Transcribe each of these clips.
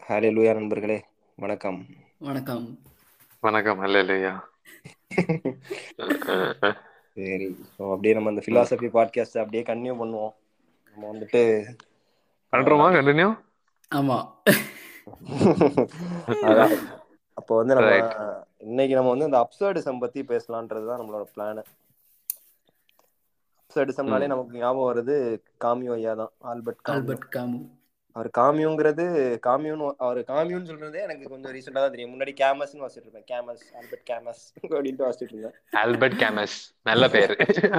ஹாலே லூயா நண்பர்களே வணக்கம் வணக்கம் வணக்கம் அல்ல இல்லையா சரி ஸோ அப்படியே நம்ம அந்த ஃபிலாசபி பாட்காஸ்ட் அப்படியே கன்டினியூ பண்ணுவோம் நம்ம வந்துட்டு பண்றோமா கண்டினியூ ஆமா அதான் அப்போ வந்து நம்ம Right. இன்னைக்கு நம்ம வந்து இந்த அப்சர்டிசம் பத்தி பேசலான்றது தான் நம்மளோட பிளான் அப்சர்டிசம்னாலே நமக்கு ஞாபகம் வருது காமியோ ஐயா தான் ஆல்பர்ட் காமியோ ஆல்பர்ட் காமு அவர் காமியோங்கிறது காமியோன்னு அவர் காமியோன்னு சொல்றதே எனக்கு கொஞ்சம் ரீசெண்டா தான் தெரியும் முன்னாடி கேமஸ்னு வாசிட்டு இருப்பேன் கேமஸ் ஆல்பர்ட் கேமஸ் அப்படின்ட்டு வாசிட்டு இருந்தேன் ஆல்பர்ட் கேமஸ் நல்ல பேரு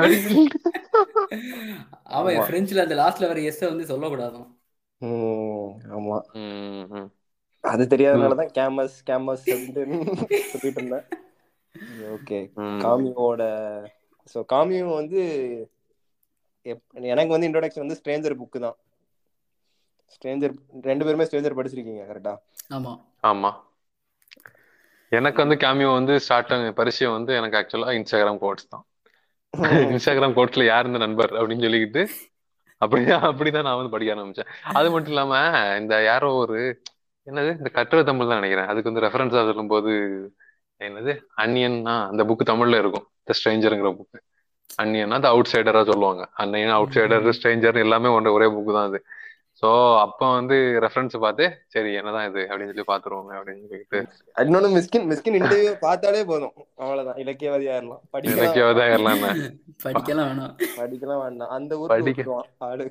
ஆமா ஆமா. பிரெஞ்சுல அந்த லாஸ்ட்ல வர எஸ் வந்து சொல்லக்கூடாதான் உம் ஆமா ம், ம். அது தெரியாதனாலதான் கேமஸ் கேமஸ் அப்படின்ட்டு சொல்லிட்டு இருந்தேன் ஓகே ம். காமியோட ஸோ காமியோ வந்து எப்- எனக்கு வந்து இன்ட்ரோடக்ஷன் வந்து ஸ்ட்ரேஞ்சர் புக்கு தான் ஸ்ட்ரேஞ்சர் ரெண்டு பேருமே ஸ்ட்ரேஞ்சர் படிச்சிருக்கீங்க கரெக்டா ஆமா ஆமா எனக்கு வந்து கேமியோ வந்து ஸ்டார்டிங் பரிசயம் வந்து எனக்கு ஆக்சுவலா இன்ஸ்டாகிராம் கோட்ஸ் தான் இன்ஸ்டாகிராம் கோட்ஸ்ல யார் இந்த நண்பர் அப்படின்னு சொல்லிக்கிட்டு அப்படியே அப்படிதான் நான் வந்து படிக்க ஆரம்பிச்சேன் அது மட்டும் இல்லாம இந்த யாரோ ஒரு என்னது இந்த கட்டுரை தமிழ் தான் நினைக்கிறேன் அதுக்கு வந்து ரெஃபரன்ஸா சொல்லும்போது என்னது அன்னியன்னா அந்த புக் தமிழ்ல இருக்கும் த ஸ்ட்ரேஞ்சருங்கிற புக் அன்னியன்னா அந்த அவுட் சைடரா சொல்லுவாங்க அன்னியன் அவுட் சைடர் ஸ்ட்ரேஞ்சர் எல்லாமே ஒன்று ஒரே புக் தான் அது ஸோ அப்போ வந்து ரெஃபரன்ஸ் பார்த்து சரி என்னதான் இது அப்படின்னு சொல்லி பாத்துருவோங்க அப்படின்னு சொல்லிட்டு இன்னொன்னு மிஸ்கின் மிஸ்கின் இன்டர்வியூ பார்த்தாலே போதும் அவ்வளவுதான் இலக்கியவாதியா இருக்கலாம் படிக்கலாம் இலக்கியவாதம் ஏறலாம் படிக்கலாம் வேணாம் படிக்கலாம் வேண்டாம் அந்த ஊர் படிக்க- விட்டுருவான் ஆளு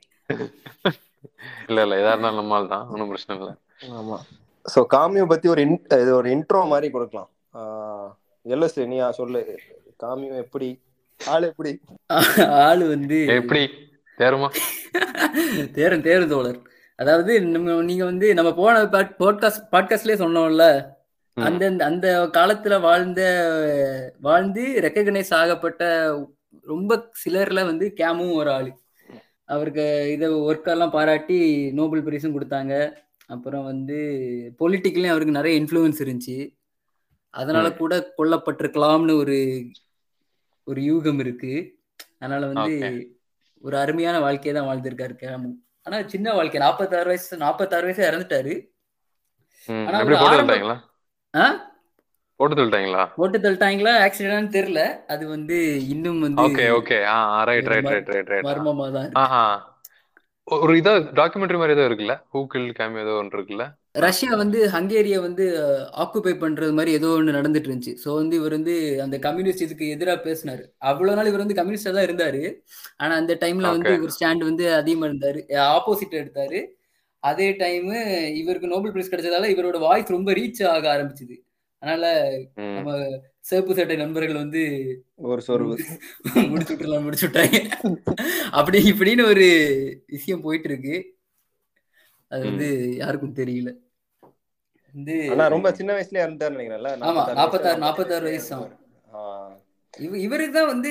இல்ல இல்ல எதா இருந்தாலும் நம்மால் தான் ஒன்றும் பிரச்சனை இல்லை ஆமா சோ காமியோ பத்தி ஒரு in- இது ஒரு இன்ட்ரோ மாதிரி கொடுக்கலாம் எல்லஸ் நீயா சொல்லு காமியோ எப்படி ஆளு எப்படி ஆளு வந்து எப்படி தேருமா தேரும் தேரும் தோழர் அதாவது நம்ம நீங்க வந்து நம்ம போன பாட்காஸ்ட் பாட்காஸ்ட்லயே சொன்னோம்ல ம். அந்த அந்த காலத்துல வாழ்ந்த வாழ்ந்து ரெக்கக்னைஸ் ஆகப்பட்ட ரொம்ப சிலர்ல வந்து கேமும் ஒரு ஆளு அவருக்கு இதை ஒர்க்கெல்லாம் பாராட்டி நோபல் பிரைஸும் கொடுத்தாங்க அப்புறம் வந்து பொலிட்டிக்கலையும் அவருக்கு நிறைய இன்ஃப்ளூயன்ஸ் இருந்துச்சு அதனால கூட கொல்லப்பட்டிருக்கலாம்னு ஒரு ஒரு யூகம் இருக்கு அதனால வந்து Okay. ஒரு அருமையான வாழ்க்கையை தான் வாழ்ந்திருக்காரு கேமு ஆனா சின்ன வாழ்க்கை நாற்பத்தாறு வயசு நாற்பத்தாறு வயசு இறந்துட்டாரு ம், ஆனா எப்படி ஒரு போட்டு ஆரம்ப- தள்ளிட்டாங்களா ஆ போட்டு தள்ளிட்டாங்களா போட்டு தள்ளிட்டாங்களா ஆக்சிடென்ட் தெரியல அது வந்து இன்னும் வந்து ஓகே ஓகே ஆ ரைட் ஒரு ரைட் மர்- ரைட் ரைட் ரைட் மர்மமா தான் இருக்கு. ஆஹா ஒரு இதோ டாக்குமெண்ட்ரி மாதிரி ஏதோ இருக்குல்ல ஹூக்கில் கேம் ஏதோ ஒன்று இருக்குல்ல ரஷ்யா வந்து ஹங்கேரியை வந்து ஆக்குபை பண்றது மாதிரி ஏதோ ஒன்று நடந்துட்டு இருந்துச்சு ஸோ வந்து இவர் வந்து அந்த கம்யூனிஸ்ட் இதுக்கு எதிராக பேசினாரு அவ்வளவு நாள் இவர் வந்து கம்யூனிஸ்டா தான் இருந்தாரு ஆனா அந்த டைம்ல வந்து Okay. இவர் ஸ்டாண்ட் வந்து அதிகமா இருந்தாரு ஆப்போசிட் எடுத்தாரு அதே டைம் இவருக்கு நோபல் பிரைஸ் கிடைச்சதால இவரோட வாய்ஸ் ரொம்ப ரீச் ஆக ஆரம்பிச்சுது அதனால ம். நம்ம சேப்பு சட்டை நண்பர்கள் வந்து ஒரு சொருவு முடிச்சு விட்டுலாம் முடிச்சு விட்டாங்க அப்படி இப்படின்னு ஒரு விஷயம் போயிட்டு இருக்கு அது வந்து யாருக்கும் தெரியல வந்து ஆனா ரொம்ப சின்ன வயசுல இறந்தாரு நினைக்கிறேன்ல ஆமா, 46 46 வயசுல வயசு தான். ஆ. இவ இவருக்கு தான் வந்து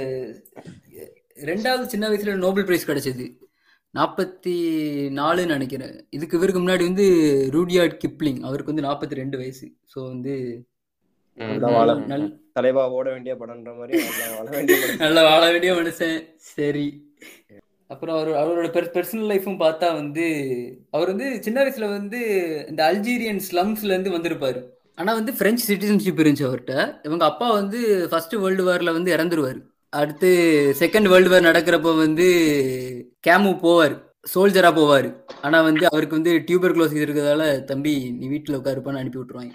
ரெண்டாவது சின்ன வயசுல நோபல் பிரைஸ் கிடைச்சது நாற்பத்தி நாலுன்னு நினைக்கிறேன் இதுக்கு இவருக்கு முன்னாடி வந்து ரூடியார்ட் கிப்ளிங் அவருக்கு வந்து நாற்பத்தி ரெண்டு வயசு ஸோ வந்து ம். அதான் வாழ நல் தலைவா ஓட வேண்டிய படம்ன்ற மாதிரி அதான் வாழ வேண்டிய படம் நல்லா வாழ வேண்டிய மனுஷன் சரி அப்புறம் அவர் அவரோட பர்சனல் லைஃப்பும் பார்த்தா வந்து அவர் வந்து சின்ன வயசுல வந்து இந்த அல்ஜீரியன் ஸ்லம்ஸ்ல இருந்து வந்திருப்பாரு ஆனா வந்து பிரெஞ்சு சிட்டிசன்ஷிப் இருந்துச்சு அவர்கிட்ட இவங்க அப்பா வந்து ஃபர்ஸ்ட் வேர்ல்டு வார்ல வந்து இறந்துருவாரு அடுத்து செகண்ட் வேர்ல்டு வார் நடக்கிறப்ப வந்து கேமு போவார் சோல்ஜரா போவார் ஆனா வந்து அவருக்கு வந்து டியூபர் க்ளோஸ் இருக்கிறதால தம்பி நீ வீட்டுல உட்காருப்பான்னு அனுப்பி விட்டுருவாங்க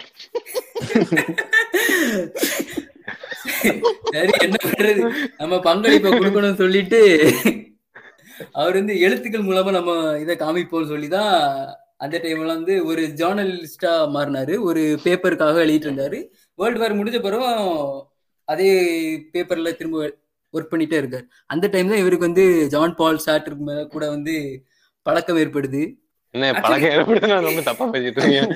சரி என்ன பண்றது நம்ம பங்களிப்பை கொடுக்கணும்னு சொல்லிட்டு அவர் வந்து எழுத்துக்கள் மூலமா நம்ம இதை காமிப்போம்னு சொல்லி தான் அந்த டைம்ல வந்து ஒரு ஜேர்னலிஸ்டா மாறினாரு ஒரு பேப்பருக்காக எழுதிட்டு இருந்தாரு வேர்ல்டு வார் முடிஞ்ச பிறகு அதே பேப்பர்ல திரும்ப ஒர்க் பண்ணிட்டே இருக்காரு அந்த டைம் தான் இவருக்கு வந்து ஜான் பால் சாட்டருக்கு மேல கூட வந்து பழக்கம் ஏற்படுது என்ன பழக்கம் ஏற்படுது நான் ரொம்ப தப்பா பேசிட்டு இருக்கேன்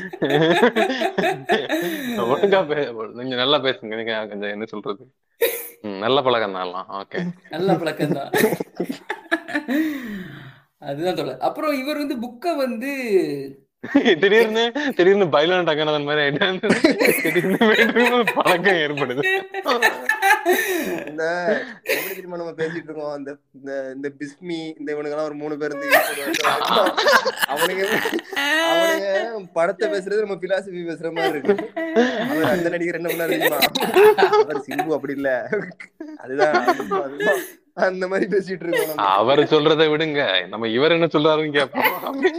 ஒழுங்கா பே நீங்க நல்லா பேசுங்க நீங்க கொஞ்சம் என்ன சொல்றது ம், நல்ல பழக்கம் தான் எல்லாம் ஓகே நல்ல பழக்கம் தான் அதுதான் தொலை அப்புறம் இவர் வந்து புக்கை வந்து திடீர்னு திடீர்னு பைலான் டக்கனதன் மாதிரி ஆயிட்டான் திடீர்னு பழக்கம் ஏற்படுது இந்த எப்படி தெரியுமா நம்ம பேசிட்டு இருக்கோம் அந்த இந்த இந்த பிஸ்மி இந்த இவனுங்க எல்லாம் ஒரு மூணு பேர் இருந்து அவனுங்க அவனுங்க படத்தை பேசுறது நம்ம பிலாசபி பேசுற மாதிரி இருக்கு அவர் அந்த நடிகர் என்ன பண்ணாரு தெரியுமா அவர் சிம்பு அப்படி இல்ல அதுதான் அதுதான், அதுதான். அந்த மாதிரி பேசிட்டு இருக்கோம் நம்ம. அவர் சொல்றதை விடுங்க நம்ம இவர் என்ன சொல்றாருன்னு கேட்போம்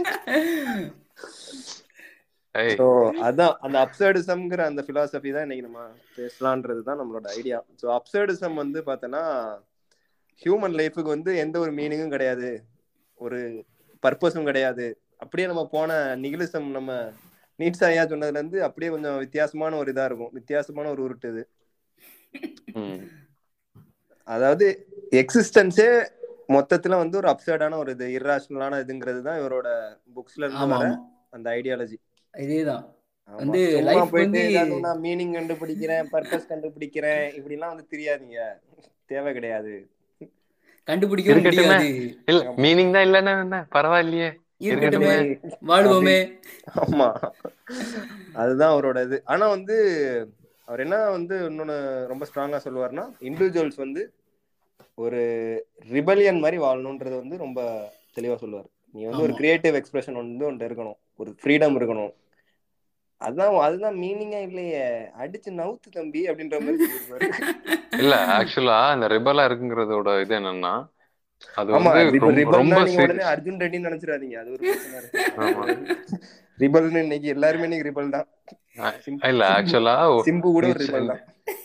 ஏய் ஸோ அதான் அந்த அப்சர்டிசம்ங்கிற அந்த பிலாசபி தான் இன்னைக்கு நம்ம பேசலான்றது தான் நம்மளோட ஐடியா ஸோ அப்சர்டிசம் வந்து பார்த்தோன்னா ஹியூமன் லைஃபுக்கு வந்து எந்த ஒரு மீனிங்கும் கிடையாது ஒரு பர்பஸும் கிடையாது அப்படியே நம்ம போன நிகிலிசம் நம்ம நீட்ஸ் ஐயா சொன்னதுல இருந்து அப்படியே கொஞ்சம் வித்தியாசமான ஒரு இதா இருக்கும் வித்தியாசமான ஒரு உருட்டு இது ம். அதாவது எக்ஸிஸ்டன்ஸே மொத்தத்துல வந்து ஒரு அப்சர்டான ஒரு இது இர்ராஷனலான இதுங்கிறது தான் இவரோட புக்ஸ்ல இருந்து ஆமா வர ஆமா அந்த ஐடியாலஜி இதேதான் ஆமா. வந்து சும்மா life போயிட்டு வந்து- ஏதாவது நான் மீனிங் கண்டுபிடிக்கிறேன் பர்பஸ் கண்டுபிடிக்கிறேன் இப்படிலாம் வந்து தெரியாதீங்க தேவை கிடையாது கண்டுபிடிக்கவும் இருக்கட்டுமே. முடியாது இல்ல மீனிங் தான் இல்லன்னா என்ன பரவாயில்லையே இருக்கட்டுமே இருக்கட்டுமே. வாழ்வோமே ஆமா அதுதான் அவரோட இது ஆனா வந்து அவர் என்ன வந்து இன்னொன்னு ரொம்ப ஸ்ட்ராங்கா சொல்லுவாருன்னா இண்டிவிஜுவல்ஸ் வந்து ஒரு ரிபலியன் மாதிரி வாழணும்ன்றது வந்து ரொம்ப தெளிவா சொல்லுவார் நீ வந்து ஒரு ஆமா. கிரியேட்டிவ் எக்ஸ்பிரஷன் வந்து ஒன்று இருக்கணும் ஒரு ஃப்ரீடம் இருக்கணும் அதான் அதுதான் மீனிங்கா இல்லையே அடிச்சு நவுத்து தம்பி அப்படின்ற மாதிரி சொல்லியிருப்பாரு இல்ல ஆக்சுவலா இந்த ரிபலா இருக்குங்கிறதோட இது என்னன்னா அது ஆமா வந்து ரொம்ப- ரிபல்னா ரொம்ப நீங்க சி- உடனே அர்ஜுன் ரெட்டின்னு நினைச்சிடாதீங்க அது ஒரு பிரச்சனை ஆமா. இருக்கு ரிபல்னு இன்னைக்கு எல்லாருமே இன்னைக்கு ரிபல் தான் சிம்பு- இல்ல ஆக்சுவலா சிம்பு கூட ஒரு ரிபல் தான்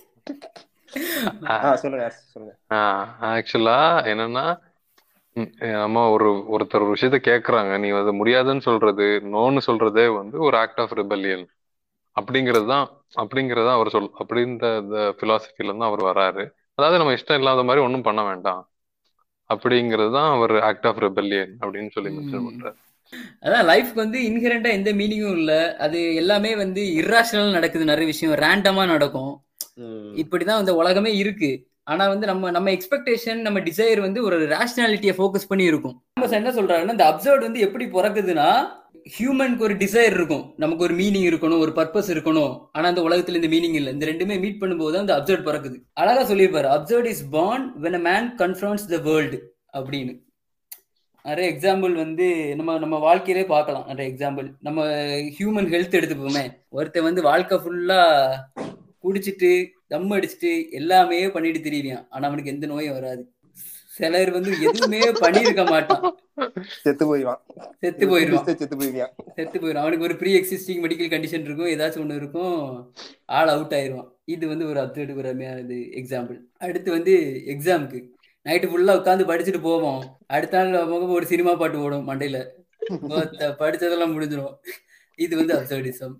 ஆ சொல்லுங்க சொல்லுங்க ஆக்சுவலா என்னன்னா ம், நம்ம ஒரு ஒருத்தர் ஒரு விஷயத்த கேக்குறாங்க நீ அது முடியாதுன்னு சொல்றது நோன்னு சொல்றதே வந்து ஒரு ஆக்ட் ஆஃப் ரிபல்லியன் அப்படிங்கிறது தான் அப்படிங்கறது தான் அவர் சொல் அப்படின்ற பிலாசபில இருந்து அவர் வராரு அதாவது நம்ம இஷ்டம் இல்லாத மாதிரி ஒன்றும் பண்ண வேண்டாம் அப்படிங்கிறது தான் அவர் ஆக்ட் ஆஃப் ரிபல்லியன் அப்படின்னு சொல்லி மென்ஷன் ம். பண்றாரு அதான் லைஃப்க்கு வந்து இன்ஹெரண்டா எந்த மீனிங்கும் இல்ல அது எல்லாமே வந்து இர்ராஷனல் நடக்குது நிறைய விஷயம் ரேண்டமா நடக்கும் இப்படிதான் இந்த உலகமே இருக்கு ஆனா வந்து நம்ம நம்ம எக்ஸ்பெக்டேஷன் நம்ம டிசைர் வந்து ஒரு ரேஷனாலிட்டியை ஃபோக்கஸ் பண்ணி இருக்கும் நம்ம என்ன சொல்றாருன்னா இந்த அப்சர்வ் வந்து எப்படி பிறக்குதுன்னா ஹியூமனுக்கு ஒரு டிசைர் இருக்கும் நமக்கு ஒரு மீனிங் இருக்கணும் ஒரு பர்பஸ் இருக்கணும் ஆனா அந்த உலகத்துல இந்த மீனிங் இல்ல இந்த ரெண்டுமே மீட் பண்ணும்போது தான் இந்த அப்சர்வ் பிறக்குது அழகா சொல்லியிருப்பாரு absurd is born when a man confronts the world அப்படின்னு நிறைய எக்ஸாம்பிள் வந்து நம்ம நம்ம வாழ்க்கையிலே பார்க்கலாம் நிறைய எக்ஸாம்பிள் நம்ம ஹியூமன் ஹெல்த் எடுத்துப்போமே ஒருத்தன் வந்து வாழ்க்கை ஃபுல்லா குடிச்சிட்டு தம் அடிச்சுட்டு எல்லாமே பண்ணிட்டு திரியான் ஆனா அவனுக்கு எந்த நோயும் வராது சிலர் வந்து எதுவுமே பண்ணியிருக்க மாட்டான் செத்து போயிடுவான் செத்து போயிடுவான் செத்து போயிடுவான் செத்து போயிடும் அவனுக்கு ஒரு ப்ரீ எக்ஸிஸ்டிங் மெடிக்கல் கண்டிஷன் இருக்கும் ஏதாச்சும் ஒன்று இருக்கும் ஆள் அவுட் ஆயிடுவான் இது வந்து ஒரு அப்சர்ட் பிரமையானது எக்ஸாம்பிள் அடுத்து வந்து எக்ஸாமுக்கு நைட்டு ஃபுல்லாக உட்காந்து படிச்சுட்டு போவோம் அடுத்த நாள் முகம் ஒரு சினிமா பாட்டு ஓடும் மண்டையில மொத்த படிச்சதெல்லாம் முடிஞ்சிடும் இது வந்து absurdism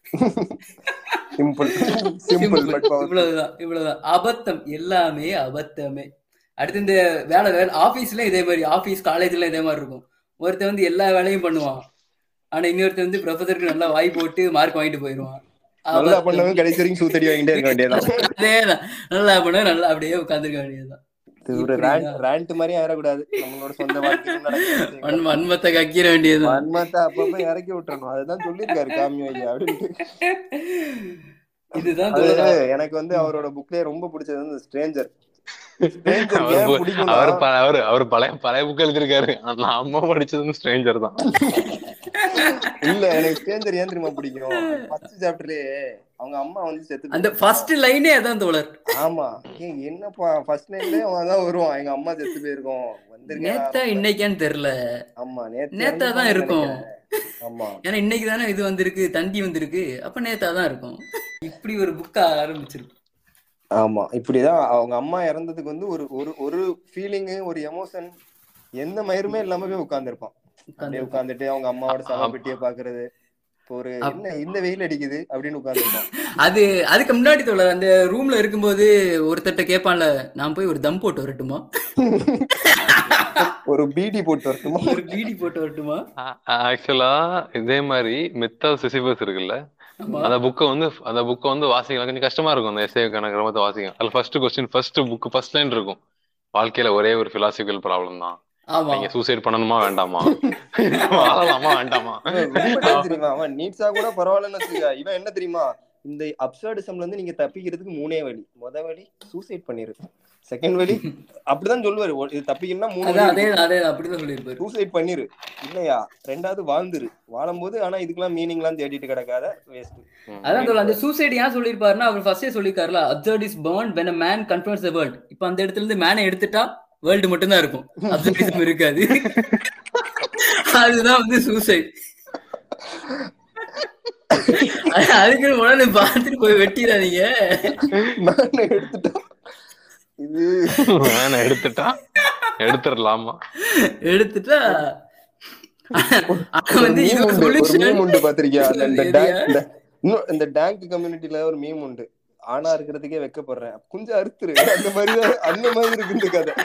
simple simple but power இவ்வளவுதான் இவ்வளவுதான் அபத்தம் எல்லாமே அபத்தமே அடுத்து இந்த வேலை வேலை ஆபீஸ்ல இதே மாதிரி ஆபீஸ் காலேஜ்ல இதே மாதிரி இருக்கும் ஒருத்தன் வந்து எல்லா வேலையும் பண்ணுவான் ஆனா இன்னொருத்தன் வந்து ப்ரொஃபசருக்கு நல்லா வாய் போட்டு மார்க் வாங்கிட்டு போயிடுவான் நல்லா அபத்தம். பண்ணவங்க கடைசி வரைக்கும் சூத்தடி வாங்கிட்டே இருக்க வேண்டியதான் அதேதான் நல்லா பண்ண நல்லா அப்படியே உட்காந்துருக்க வேண்டியதுதான் இது ஒரு ரேண்ட் ரேண்ட் மாதிரி ஆயிடக்கூடாது நம்மளோட சொந்த வாழ்க்கையில் நடக்கிற வன்- வன்மத்தை கக்கிற வேண்டியதுதான் வன்மத்தை அப்பப்ப இறக்கி விட்டுறணும் அதுதான் சொல்லியிருக்காரு காமி ஐயா அப்படின்ட்டு இதுதான் அது தோழா. எனக்கு வந்து அவரோட புக்லயே ரொம்ப பிடிச்சது வந்து ஸ்ட்ரேஞ்சர் ஸ்ட்ரேஞ்சர் அவர் ஏன் பு- பிடிக்கும்னா அவர் ப- அவர் அவர் பழைய பழைய புக் எழுதிருக்காரு ஆனா அம்மா படிச்சது ஸ்ட்ரேஞ்சர் தான் இல்ல எனக்கு ஸ்ட்ரேஞ்சர் ஏன் தெரியுமா பிடிக்கும் ஃபர்ஸ்ட் சாப்டர்லயே அவங்க அம்மா வந்து செத்து அந்த ஃபர்ஸ்ட் லைனே அதான் தோழர் ஆமா ஏய் என்னப்பா ஃபர்ஸ்ட் நைட்லயே அவன் தான் வருவான் எங்க அம்மா செத்து போயிருக்கோம் வந்திருக்கேன் நேத்தா இன்னைக்கான்னு தெரியல ஆமா நேத்து நேத்தா தான் இறந்துட்டான்னு இருக்கும் நினைக்கிறேன். ஆமா ஏன்னா இன்னைக்கு தானே இது வந்திருக்கு தந்தி வந்திருக்கு அப்ப நேத்தா தான் இருக்கும் இப்படி ஒரு புக்கா ஆரம்பிச்சிருக்கு ஆமா இப்படிதான் அவங்க அம்மா இறந்ததுக்கு வந்து ஒரு ஒரு ஒரு ஃபீலிங் ஒரு எமோஷன் எந்த மயிருமே இல்லாம போய் உட்கார்ந்துருப்பான் அப்படியே உட்கார்ந்துட்டு அவங்க அம்மாவோட சவ பெட்டியை பாக்குறது இப்போ ஒரு என்ன இந்த வெயில் அடிக்குது அப்படின்னு உட்கார்ந்துருப்பான் அது அதுக்கு முன்னாடி தோழர் அந்த ரூம்ல இருக்கும்போது ஒருத்தட்ட கேட்பான்ல நான் போய் ஒரு தம் போட்டு வரட்டுமா ஒரு பீடி போட்டு வரட்டுமா ஒரு பீடி போட்டு வரட்டுமா ஆக்சுவலா இதே மாதிரி மித்தா சிசிபஸ் இருக்குல்ல ஆமா அந்த புக்கை வந்து அந்த புக்கை வந்து வாசிக்கலாம் கொஞ்சம் கஷ்டமா இருக்கும் அந்த எஸ்ஏ கணக்கு ரொம்ப வாசிக்கும் அதுல first question first book first line இருக்கும் வாழ்க்கையில ஒரே ஒரு பிலாசபிக்கல் ப்ராப்ளம் தான் ஆமா நீங்க சூசைட் பண்ணணுமா வேண்டாமா வாழலாமா வேண்டாமா ரொம்ப டேஞ்சர் தெரியுமா அவன் நீட்ஸா கூட பரவாயில்லன்னு வச்சுக்க இவன் என்ன தெரியுமா இந்த அப்சர்டிசம்ல இருந்து நீங்க தப்பிக்கிறதுக்கு மூணே வழி முத வழி சூசைட் பண்ணிரு செகண்ட் வழி அப்படிதான் சொல்லுவாரு ஒரு- இது தப்பிக்கணும்னா மூணு அதான் வழி அதே இருக்கு. அதே அப்படிதான் சொல்லியிருப்பாரு சூசைட் பண்ணிரு இல்லையா ரெண்டாவது வாழ்ந்துரு வாழும்போது ஆனா இதுக்கெல்லாம் மீனிங்லாம் தேடிட்டு கிடக்காத வேஸ்ட் அதான் சொல்ல அந்த சூசைட் ஏன் சொல்லியிருப்பாருன்னா அவர் ஃபர்ஸ்டே சொல்லியிருக்காருல absurd is born when a man confronts the world இப்போ அந்த இடத்துல இருந்து மேனை எடுத்துட்டா வேர்ல்டு மட்டும்தான் இருக்கும் அப்சர்டிசம் இருக்காது அதுதான் வந்து சூசைட் அதுக்கு உடனே பார்த்துட்டு போய் வெட்டிடாதீங்க நான் எடுத்துட்டோம் இது வேணாம் எடுத்துட்டா எடுத்துடலாமா எடுத்துட்டா ஆனா ஒரு வந்து இது meme ஒரு உண்டு, ஒரு solution. meme உண்டு பாத்திருக்கியா அந்த இந்த எதுயா? dank- இந்த- இன்னும் இந்த டேங்க் கம்யூனிட்டில ஒரு மீம் உண்டு ஆனா இருக்கிறதுக்கே வெக்கப்படுறேன் கொஞ்சம் அறுத்துரு அந்த மாதிரி அந்த மாதிரி இருக்கு இந்த கதை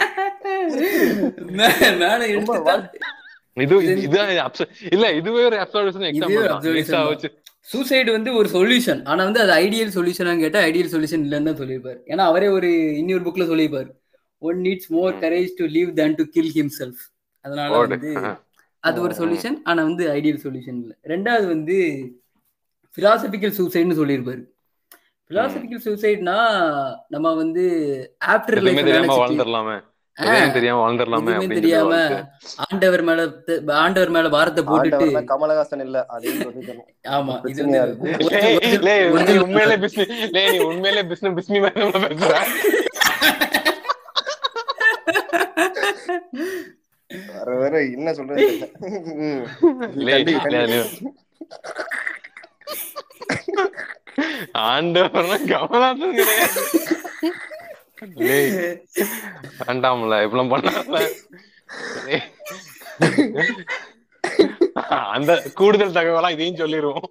மே- மேல எடுத்துட்டா இது இது- இது absurd- இல்ல இதுவே ஒரு அப்சர்வேஷன் இதுவே எக்ஸாம்பிள் ஒரு தான் observation Lisa தான். வச்சு சூசைடு வந்து ஒரு சொல்யூஷன் ஆனா வந்து அது ஐடியல் சொல்யூஷனான்னு கேட்டா ஐடியல் சொல்யூஷன் இல்லைன்னு தான் சொல்லியிருப்பாரு ஏன்னா அவரே ஒரு இன்னொரு புக்ல சொல்லியிருப்பாரு ஒன் நீட்ஸ் மோர் ம். Courage to live than to kill himself அதனால ஓடு. வந்து ஆ. அது ஒரு ம். சொல்யூஷன் ஆனா வந்து ஐடியல் சொல்யூஷன் இல்ல ரெண்டாவது வந்து பிலாசபிக்கல் சூசைட்னு சொல்லியிருப்பாரு பிலாசபிக்கல் சூசைட்னா நம்ம வந்து ஆஃப்டர் எதுவுமே லைஃப் தெரியாம வாழ்ந்துடலாமே எதையும் தெரியாம வாழ்ந்துடலாமே எதுவுமே அப்படின்னு தெரியாம சொல்லிட்டு ஆண்டவர் மேல த- ஆண்டவர் மேல பாரத்தை போட்டுட்டு ஆண்டவர்னா கமலஹாசன் இல்ல அதையும் சொல்லிக்கணும் ஆமா இது பிரச்சனையா வந்து இருக்கு. லேய், original- லேய், நீ original- உண்மையிலே business- லேய், நீ உண்மையிலே business- business மாதிரி நம்ம பேசுற. வர வர என்ன சொல்றது தெரியல. ம். லேய், கண்டி- கண்டி. லேய், நீ- ஆண்டவர்னா கமலஹாசன் கிடையாது. லேய், வேண்டாம்ல இப்பெல்லாம் பண்ணாமல லேய். அந்த கூடுதல் தகவலா இதையும் சொல்லிடுவோம்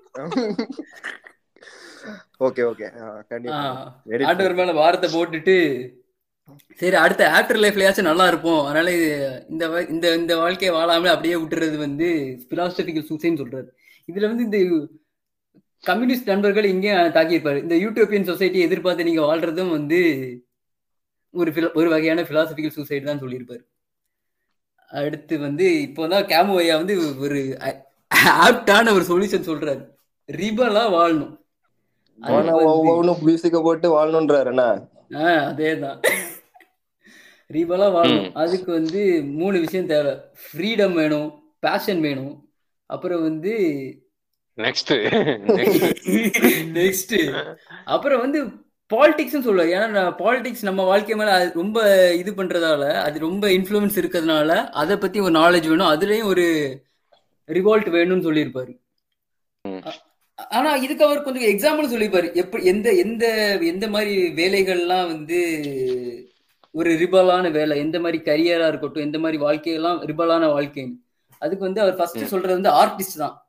ஓகே ஓகே கண்டிப்பா ஆஹ் Very ஆண்டவர் மேல வாரத்தை போட்டுட்டு சரி அடுத்த ஆஃப்டர் லைஃப்லயாச்சும் நல்லா இருப்போம் அதனால இது இந்த வா- இந்த இந்த வாழ்க்கையை வாழாம அப்படியே விட்டுறது வந்து பிலாசபிக்கல் சூசைன்னு சொல்றாரு இதுல வந்து இந்த கம்யூனிஸ்ட் நண்பர்கள் இங்கேயும் தாக்கியிருப்பாரு இந்த யூட்டோப்பியன் சொசைட்டி எதிர்பார்த்து நீங்க வாழ்றதும் வந்து ஒரு philo- ஒரு வகையான பிலாசபிக்கல் சூசைட் தான் சொல்லியிருப்பாரு அடுத்து வந்து இப்போதான் கேமோ ஐயா வந்து ஒரு ஆப்டான ஒரு சொல்யூஷன் சொல்றாரு ரிபலா வாழணும் அது போனா வந்து- ஒவ்வொன்றும் மியூசிக்க போட்டு வாழணுன்றாரு என்ன ஆஹ் அதேதான் ரீபலா வாழணும் அதுக்கு வந்து மூணு விஷயம் தேவை ஃப்ரீடம் வேணும் பேஷன் வேணும் அப்புறம் வந்து நெக்ஸ்ட் நெக்ஸ்ட் நெக்ஸ்ட் அப்புறம் வந்து பாலிடிக்ஸ்னு சொல்லுவாங்க ஏன்னா பாலிடிக்ஸ் நம்ம வாழ்க்கை மேல அது ரொம்ப இது பண்றதால அது ரொம்ப இன்ஃப்ளூயன்ஸ் இருக்கிறதுனால அதை பத்தி ஒரு நாலேஜ் வேணும் அதுலயும் ஒரு ரிவால்ட் வேணும்னு சொல்லியிருப்பாரு ம். ஆ- ஆனா இதுக்கு அவர் கொஞ்சம் எக்ஸாம்பிள் சொல்லியிருப்பாரு எப்படி எந்த எந்த எந்த மாதிரி வேலைகள்லாம் வந்து ஒரு ரிபலான வேலை எந்த மாதிரி கரியரா இருக்கட்டும் எந்த மாதிரி வாழ்க்கையெல்லாம் ரிபலான வாழ்க்கைன்னு அதுக்கு வந்து அவர் ஃபர்ஸ்ட் ம். சொல்றது வந்து ஆர்டிஸ்ட் தான்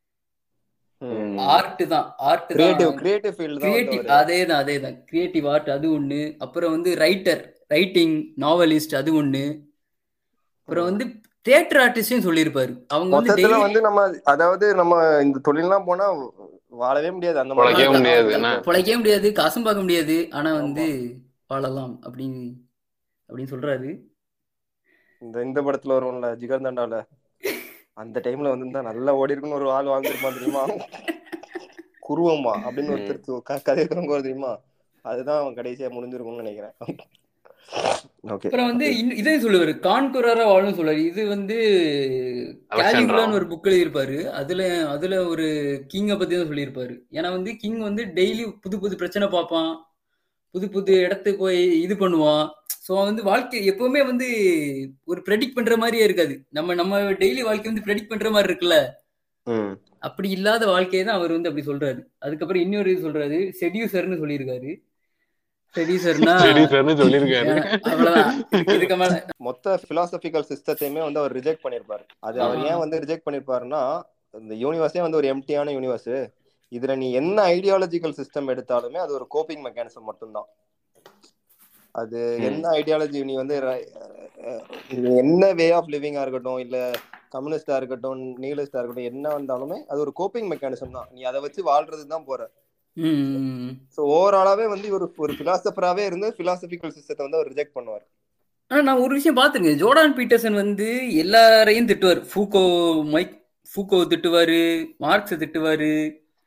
ஆர்ட் தான் ஆர்ட் கிரியேட்டிவ் தான் கிரியேட்டிவ் ஃபீல்ட் கிரியேட்டிவ் தான் அதே தான் அதே தான் கிரியேட்டிவ் ஆர்ட் அது ஒண்ணு அப்புறம் வந்து ரைட்டர் ரைட்டிங் நாவலிஸ்ட் அது ஒண்ணு அப்புறம் வந்து தியேட்டர் ஆர்டிஸ்டும் சொல்லியிருப்பாரு அவங்க வந்து மொத்தத்துல daily- வந்து நம்ம அதாவது நம்ம இந்த தொழில்லாம் போனா வாழவே முடியாது அந்த பொழைக்கவே மாதிரி முடியாது, என்ன? பிழைக்கவே முடியாது காசும் பார்க்க முடியாது ஆனா வந்து வாழலாம் அப்படின்னு அப்படின்னு சொல்றாரு இந்த இந்த படத்துல வரும்ல ஜிகர் தண்டால அந்த டைம்ல வந்து நல்லா ஓடி இருக்குன்னு ஒரு ஆள் வாழ்ந்துருப்பான் தெரியுமா குருவமா அப்படின்னு ஒருத்தர் து- க- கதை தொடங்க தெரியுமா அதுதான் அவன் கடைசியா முடிஞ்சிருக்கும்னு நினைக்கிறேன் ஓகே அப்புறம் வந்து இன்னும் இதையும் சொல்லுவாரு கான்குரரா வாழணும் சொல்லுவாரு இது வந்து அலெக்சாண்ட்ரா. கேலிகுலான்னு ஒரு புக் எழுதியிருப்பாரு அதுல அதுல ஒரு கிங்கை பத்தி தான் சொல்லியிருப்பாரு ஏன்னா வந்து கிங் வந்து டெய்லி புது புது பிரச்சனை பார்ப்பான் புது புது இடத்துக்கு போய் இது பண்ணுவான் ஸோ வந்து வாழ்க்கை எப்பவுமே வந்து ஒரு ப்ரெடிக்ட் பண்ற மாதிரியே இருக்காது நம்ம நம்ம டெய்லி வாழ்க்கை வந்து ப்ரெடிக்ட் பண்ற மாதிரி இருக்குல்ல ம் அப்படி இல்லாத வாழ்க்கையை தான் அவர் வந்து அப்படி சொல்றாரு அதுக்கப்புறம் இன்னொரு இது சொல்றாரு செடியூசர்னு சொல்லியிருக்காரு செடியூசர்னா சரி சார்னு சொல்லியிருக்காரு அவ்வளவுதான் இதுக்கு மேல மொத்த பிலாசபிக்கல் சிஸ்டத்தையுமே வந்து அவர் ரிஜெக்ட் பண்ணிருப்பாரு அது அவர் ஆ. ஏன் வந்து ரிஜெக்ட் பண்ணிருப்பாருன்னா இந்த யூனிவர்ஸே வந்து ஒரு எம்டியான யூனிவர்ஸ் இதுல நீ என்ன ஐடியாலஜிக்கல் சிஸ்டம் எடுத்தாலுமே அது ஒரு கோப்பிங் மெக்கானிசம் மட்டும்தான் அது ம். என்ன ஐடியாலஜி நீ வந்து ர- அஹ் நீ என்ன வே ஆஃப் லிவிங்கா இருக்கட்டும் இல்ல கம்யூனிஸ்டா இருக்கட்டும் நீலிஸ்டா இருக்கட்டும் என்ன வந்தாலுமே அது ஒரு கோப்பிங் மெக்கானிசம் தான் நீ அதை வச்சு வாழ்றதுக்கு தான் போற ம். ஸோ ஓவராலாவே வந்து ஒரு ஒரு பிலாசபராகவே இருந்து பிலாசபிக்கல் சிஸ்டத்தை வந்து அவர் ரிஜெக்ட் பண்ணுவார் ஆனா நான் ஒரு விஷயம் பார்த்துருக்கேன் ஜோர்டான் பீட்டர்சன் வந்து எல்லாரையும் திட்டுவார் ஃபூகோ மைக் ஃபூகோ திட்டுவாரு மார்க்ஸை திட்டுவாரு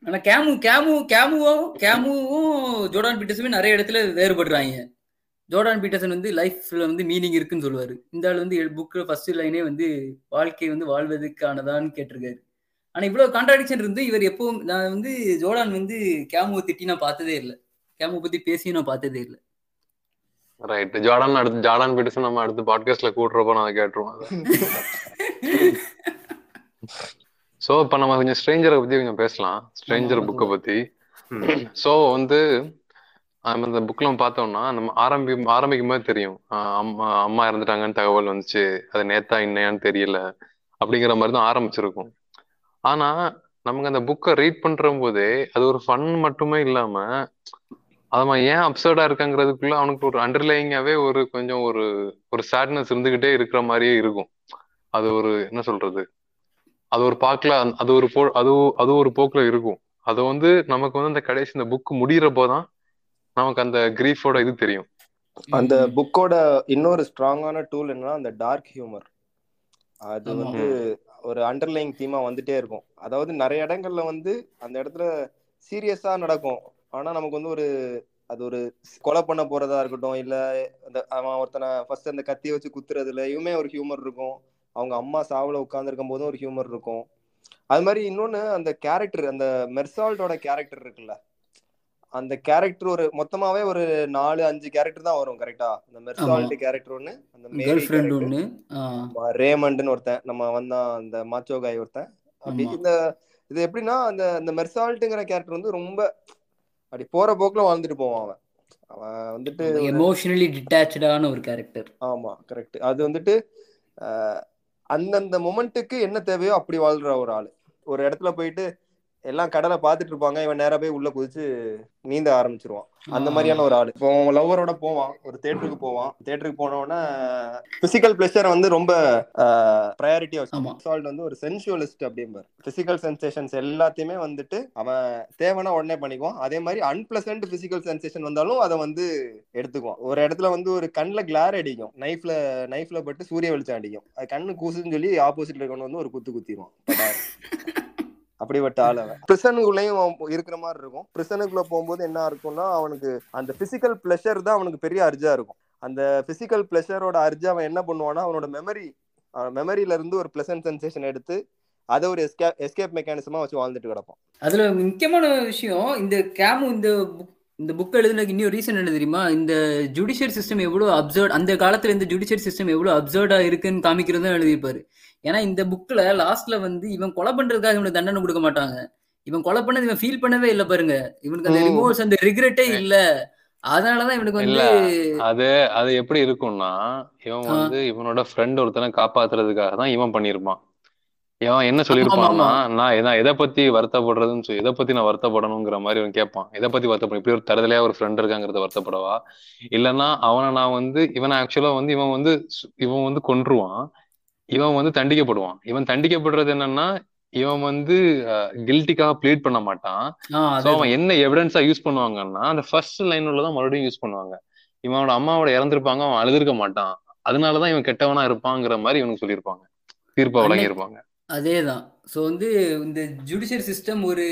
ஆனா கேமு கேமு கேமுவும் கேமுவும் ஜோர்டான் பீட்டர்ஸுமே நிறைய இடத்துல வேறுபடுறாங்க ஜோர்டான் பீட்டர்சன் வந்து லைஃப்ல வந்து மீனிங் இருக்குன்னு சொல்லுவாரு இந்த ஆள் வந்து புக்கு ஃபர்ஸ்ட் லைனே வந்து வாழ்க்கை வந்து வாழ்வதற்கானதான்னு கேட்டிருக்காரு ஆனா இவ்வளவு கான்ட்ராடிக்ஷன் இருந்து இவர் எப்பவும் நான் வந்து ஜோர்டான் வந்து கேமுவை திட்டி நான் பார்த்ததே இல்லை கேமுவை பத்தி பேசியும் நான் பார்த்ததே இல்லை ரைட் ஜார்டான் அடுத்து ஜார்டான் பீட்டர்சன் நம்ம அடுத்து பாட்காஸ்ட்ல கூட்டுறப்போ நான் கேட்டுருவோம் அதை சோ இப்ப நம்ம கொஞ்சம் ஸ்ட்ரேஞ்சரை பத்தி கொஞ்சம் பேசலாம் ஸ்ட்ரேஞ்சர் ஆமா, புக்கை பத்தி ம். சோ வந்து நம்ம இந்த புக்ல பார்த்தோம்னா நம்ம ஆரம்பி ஆரம்பிக்கும் போது தெரியும் ஆஹ் அம்மா அம்மா இறந்துட்டாங்கன்னு தகவல் வந்துச்சு அது நேத்தா இன்னையான்னு தெரியல அப்படிங்கிற மாதிரி தான் ஆரம்பிச்சிருக்கும் ஆனா நமக்கு அந்த புக்கை ரீட் பண்ற போதே அது ஒரு ஃபன் மட்டுமே இல்லாம அவன் ஏன் அப்சர்டா இருக்காங்கிறதுக்குள்ள அவனுக்கு ஒரு அண்டர்லைங்காவே ஒரு கொஞ்சம் ஒரு ஒரு சேட்னஸ் இருந்துகிட்டே இருக்கிற மாதிரியே இருக்கும் அது ஒரு என்ன சொல்றது அது ஒரு பாக்குல அது ஒரு போ அது அது ஒரு போக்குல இருக்கும் அது வந்து நமக்கு வந்து அந்த கடைசி இந்த புக் முடியறப்போதான் நமக்கு அந்த கிரீஃபோட இது தெரியும் அந்த புக்கோட இன்னொரு ஸ்ட்ராங்கான டூல் என்னன்னா அந்த டார்க் ஹியூமர் அது ஆமா. வந்து ஒரு அண்டர்லைங் தீமா வந்துட்டே இருக்கும் அதாவது நிறைய இடங்கள்ல வந்து அந்த இடத்துல சீரியஸா நடக்கும் ஆனா நமக்கு வந்து ஒரு அது ஒரு கொலை பண்ண போறதா இருக்கட்டும் இல்ல அந்த அவன் ஒருத்தனை ஃபர்ஸ்ட் அந்த கத்தியை வச்சு குத்துறதுல இவமே ஒரு ஹியூமர் இருக்கும் அவங்க அம்மா சாவுல உட்கார்ந்துருக்கும் போதும் ஒரு ஹியூமர் இருக்கும் அது மாதிரி இன்னொன்னு அந்த கேரக்டர் அந்த மெர்சால்டோட கேரக்டர் இருக்குல்ல அந்த கேரக்டர் ஒரு மொத்தமாவே ஒரு நாலு அஞ்சு கேரக்டர் தான் வரும் கரெக்டா அந்த மெர்சால்ட் கேரக்டர் ஒண்ணு அந்த மேரி கேர்ள் ஃப்ரெண்ட் character, ஒண்ணு ஆ, ஆமா, ரேமண்ட்னு ஒருத்தன் நம்ம வந்தான் அந்த மாச்சோ காய் ஒருத்தன் அப்படி ஆமா. இந்த இது எப்படின்னா அந்த இந்த மெர்சால்ட்டுங்கிற கேரக்டர் வந்து ரொம்ப அப்படி போற போக்குல வாழ்ந்துட்டு போவான் அவன் அவன் வந்துட்டு ஒரு- எமோஷனலி டிட்டாச்சான ஒரு கேரக்டர் ஆமா கரெக்ட் அது வந்துட்டு அஹ், அந்தந்த மொமெண்ட்டுக்கு என்ன தேவையோ அப்படி வாழ்ற ஒரு ஆளு ஒரு இடத்துல போயிட்டு எல்லாம் கடலை பார்த்துட்டு இருப்பாங்க இவன் நேரா போய் உள்ள குதிச்சு நீந்த ஆரம்பிச்சிருவான் அந்த மாதிரியான ஒரு ஆளு இப்போ அவன் லவ்வரோட போவான் ஒரு தேட்டருக்கு போவான் தேட்டருக்கு போனோடனே பிசிக்கல் பிளஷர் வந்து ரொம்ப ப்ரையாரிட்டியா ஆமா. வச்சு சால்ட் வந்து ஒரு சென்சுவலிஸ்ட் அப்படிம்பார் பிசிக்கல் சென்சேஷன்ஸ் எல்லாத்தையுமே வந்துட்டு அவன் தேவைன்னா உடனே பண்ணிக்குவான் அதே மாதிரி அன்பிளசன்ட் பிசிக்கல் சென்சேஷன் வந்தாலும் அதை வந்து எடுத்துக்குவான் ஒரு இடத்துல வந்து ஒரு கண்ணில் கிளார் அடிக்கும் நைஃப்ல நைஃப்ல பட்டு சூரிய வெளிச்சம் அடிக்கும் அது கண்ணு கூசுன்னு சொல்லி ஆப்போசிட்ல கொண்டு வந்து ஒரு குத்து குத்திடுவான் படார். அப்படிப்பட்ட ஆள் அவன் பிரிசனுக்குள்ளேயும் அவன் இருக்கிற மாதிரி இருக்கும் பிரிசனுக்குள்ள போகும்போது என்ன இருக்கும்னா அவனுக்கு அந்த பிசிக்கல் பிளஷர் தான் அவனுக்கு பெரிய அர்ஜா இருக்கும் அந்த பிசிக்கல் பிளஷரோட அர்ஜா அவன் என்ன பண்ணுவான்னா அவனோட மெமரி மெமரியில இருந்து ஒரு பிளசன்ட் சென்சேஷன் எடுத்து அதை ஒரு எஸ்கேப் எஸ்கேப் மெக்கானிசமா வச்சு வாழ்ந்துட்டு கிடப்பான் அதுல முக்கியமான விஷயம் இந்த கேமு இந்த book- இந்த புக் எழுதுனதுக்கு இன்னொரு ரீசன் என்ன தெரியுமா இந்த ஜுடிஷியல் சிஸ்டம் எவ்வளவு அப்சர்ட் அந்த காலத்துல இந்த ஜுடிஷியல் சிஸ்டம் எவ்வளவு அப்சர்டா இருக்குன்னு காமிக்கிறது தான் எழுதியிருப்பாரு ஏன்னா இந்த புக்ல லாஸ்ட்ல வந்து இவன் கொலை பண்றதுக்காக இவனுக்கு தண்டனை கொடுக்க மாட்டாங்க இவன் கொலை பண்ணது இவன் ஃபீல் பண்ணவே இல்லை பாருங்க இவனுக்கு அந்த ம். ரிமோர்ஸ் அந்த ரிக்ரெட்டே இல்ல அதனாலதான் இவனுக்கு வந்து இல்ல. அது அது எப்படி இருக்கும்னா இவன் ஆ. வந்து இவனோட ஃப்ரெண்ட் ஒருத்தனை காப்பாத்துறதுக்காக தான் இவன் பண்ணியிருப்பான் இவன் என்ன ஆமா, சொல்லியிருப்பான்னா ஆமா. நான் எதை எதை பத்தி வருத்தப்படுறதுன்னு சொல்லி எதை பத்தி நான் வருத்தப்படணுங்கிற மாதிரி இவன் கேட்பான் எதை பத்தி வருத்தப்படும் இப்படி ஒரு தருதலையா ஒரு ஃப்ரெண்ட் இருக்காங்கிறத வருத்தப்படவா இல்லைன்னா அவனை நான் வந்து இவன் ஆக்சுவலா வந்து இவன் வந்து சு- இவன் வந்து கொன்றுவான் இவன் வந்து தண்டிக்கப்படுவான் இவன் தண்டிக்கப்படுறது என்னன்னா இவன் வந்து கில்ட்டிக்காக ப்ளீட் பண்ண மாட்டான் ஆ, சோ அதேதான். அவன் என்ன எவிடன்ஸா யூஸ் பண்ணுவாங்கன்னா அந்த ஃபர்ஸ்ட் லைன் உள்ளதான் மறுபடியும் யூஸ் பண்ணுவாங்க இவனோட அம்மாவோட இறந்திருப்பாங்க அவன் அழுதுருக்க மாட்டான் அதனாலதான் இவன் கெட்டவனா இருப்பாங்கிற மாதிரி இவனுக்கு சொல்லியிருப்பாங்க தீர்ப்பை அன்னை- வழங்கியிருப்பாங்க அதேதான் ஸோ வந்து இந்த ஜுடிஷியல் சிஸ்டம் ஒரு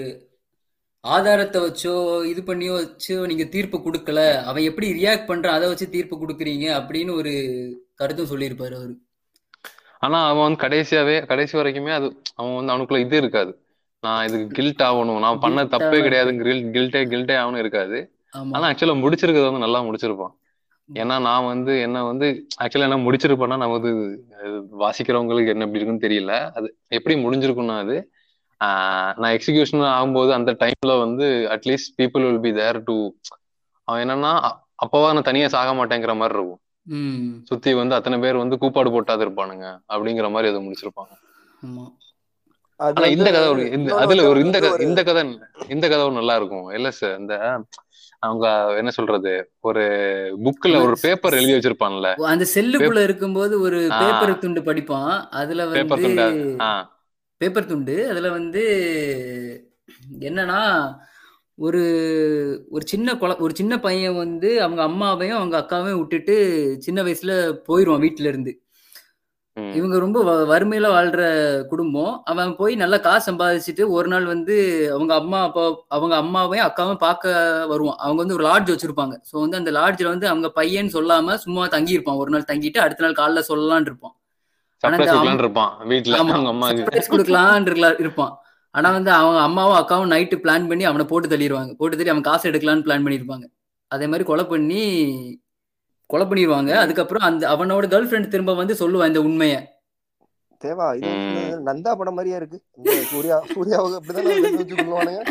ஆதாரத்தை வச்சோ இது பண்ணியோ வச்சோ நீங்க தீர்ப்பு கொடுக்கல அவன் எப்படி ரியாக்ட் பண்றான் அதை வச்சு தீர்ப்பு கொடுக்குறீங்க அப்படின்னு ஒரு கருத்தும் சொல்லியிருப்பாரு அவரு ஆனா அவன் வந்து கடைசியாவே கடைசி வரைக்குமே அது அவன் வந்து அவனுக்குள்ள இது இருக்காது நான் இதுக்கு கில்ட் ஆகணும் நான் பண்ண Guilt தப்பே ஆகணும். கிடையாது கில்ட்டே கில்ட்டே ஆகணும் இருக்காது ஆமா ஆனா ஆக்சுவலா முடிச்சிருக்கிறது வந்து நல்லா முடிச்சிருப்பான் ஏன்னா நான் வந்து என்ன வந்து ஆக்சுவலா என்ன முடிச்சிருப்பேன்னா நான் வந்து அது வாசிக்கிறவங்களுக்கு என்ன எப்படி இருக்குன்னு தெரியல அது எப்படி முடிஞ்சிருக்கும்னா அது ஆஹ் நான் எக்ஸிகியூஷன் ஆகும்போது அந்த டைம்ல வந்து at least people will be there to அவன் என்னன்னா அ- அப்பவா நான் தனியா சாக மாட்டேங்கிற மாதிரி இருக்கும் ம் சுத்தி வந்து அத்தனை பேர் வந்து கூப்பாடு போட்டாது இருப்பானுங்க அப்படிங்கிற மாதிரி அதை முடிச்சிருப்பாங்க ஆமா அது ஆனா இந்த வந்து கதை ஒரு இந்த இன்னொரு அதுல ஒரு வந்து இந்த கதை ஒரு- இந்த கதை இந்த கதை ஒரு நல்லா இருக்கும் இல்ல சார் இந்த அவங்க என்ன சொல்றது ஒரு புக்ல ஒரு பேப்பர் எழுதி வச்சிருப்பான்ல அந்த செல்லுக்குள்ள இருக்கும்போது ஒரு ஆ. பேப்பர் துண்டு படிப்பான் அதுல பேப்பர் வந்து துண்டு ஆ பேப்பர் துண்டு அதுல வந்து என்னன்னா ஒரு ஒரு சின்ன குழ ஒரு சின்ன பையன் வந்து அவங்க அம்மாவையும் அவங்க அக்காவையும் விட்டுட்டு சின்ன வயசுல போயிடுவான் வீட்டுல இருந்து ம். இவங்க ரொம்ப வ- வறுமையில வாழ்ற குடும்பம் அவன் போய் நல்லா காசு சம்பாதிச்சுட்டு ஒரு நாள் வந்து அவங்க அம்மா அப்பா அவங்க அம்மாவையும் அக்காவையும் பார்க்க வருவான் அவங்க வந்து ஒரு லாட்ஜ் வச்சிருப்பாங்க ஸோ வந்து அந்த லாட்ஜில் வந்து அவங்க பையன் சொல்லாம சும்மா தங்கி இருப்பான் ஒரு நாள் தங்கிட்டு அடுத்த நாள் காலைல சொல்லலாம்னு இருப்பான் ஆனா சர்ப்ரைஸ் இந்த கொடுக்கலான்னு இருப்பான் வீட்டுல ஆமா அவங்க அம்மா சர்ப்ரைஸ் கொடுக்கலான் இருப்பான் ஆனா வந்து அவங்க அம்மாவும் அக்காவும் நைட்டு பிளான் பண்ணி அவனை போட்டு தள்ளிடுவாங்க போட்டு தள்ளி அவன் காசு எடுக்கலான்னு பிளான் பண்ணியிருப்பாங்க அதே மாதிரி கொலை பண்ணி கொலை பண்ணிடுவாங்க அதுக்கப்புறம் அந்த அவனோட கேர்ள் ஃப்ரெண்ட் திரும்ப வந்து சொல்லுவான் இந்த உண்மையை தேவா இது வந்து ம். நந்தா படம் மாதிரியே இருக்கு இந்த சூர்யா சூர்யாவுக்கு அப்படிதானே வச்சு வச்சு கொள்ளுவானுங்க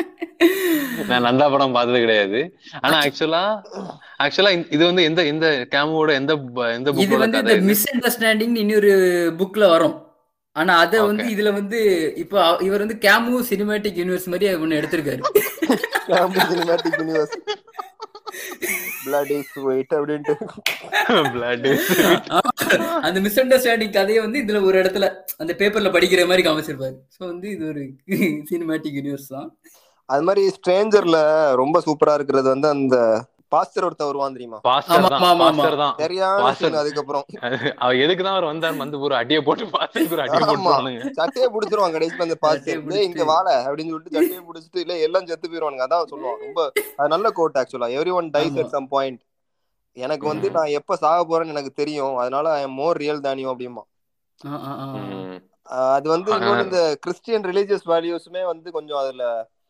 நான் நந்தா படம் பார்த்தது கிடையாது ஆனா ஆக்சுவலா ஆக்சுவலா இது வந்து எந்த எந்த கேமோட எந்த ப- எந்த இது புக்கோட வந்து கதை இந்த இது மிஸ் அண்டர்ஸ்டாண்டிங் இன்னொரு புக்ல வரும் ஆனா அத வந்து ஓகே இதுல வந்து இப்போ அவ- இவர் வந்து கேமு சினிமேட்டிக் யூனிவர்ஸ் மாதிரி ஒன்னு எடுத்திருக்காரு cinematic universe blood is weight அப்படின்ட்டு பிளட் ஆமா. அந்த மிஸ் அண்டர்ஸ்டாண்டிங் கதையை வந்து இதுல ஒரு இடத்துல அந்த பேப்பர்ல படிக்கிற மாதிரி காமிச்சிருப்பாரு சோ வந்து இது ஒரு சினிமேட்டிக் யூனிவர்ஸ் தான் அது மாதிரி ஸ்ட்ரேஞ்சர்ல ரொம்ப சூப்பரா இருக்கிறது வந்து அந்த பாஸ்டர் ஒருத்தன் வருவான் தெரியுமா பாஸ்டர் ஆமா தான் ஆமா ஆமா ஆமா பாஸ்டர் தான் சரியான பாஸ்டர் சீன் அதுக்கப்புறம் அவ எதுக்கு தான் அவர் வந்தார் வந்து ஒரு அடியை போட்டு பாஸ்டருக்கு ஒரு அடியை ஆமா போட்டுருவானுங்க சட்டையை புடிச்சிருவான் கடைசியில அந்த சட்டையை பாஸ்டர் டேய் இங்க பிடிச்சிட்டு வாழ அப்படின்னு சொல்லிட்டு சட்டையை புடிச்சிட்டு இல்ல எல்லாம் செத்து போயிருவானுங்க அதான் சொல்லுவான் ரொம்ப அது நல்ல quote actually everyone dies ஆமா அட் சம் பாயிண்ட் எனக்கு வந்து ம். நான் எப்ப சாக போறேன்னு எனக்கு தெரியும் அதனால ஐ எம் மோர் ரியல் தானியும் அப்படிமா ஆ, ஆ, ஆ, ஆ. ம். ஆஹ் அது வந்து ஆனா இன்னொன்னு இந்த கிறிஸ்டியன் ரிலீஜியஸ் வேல்யூஸுமே வந்து கொஞ்சம் அதுல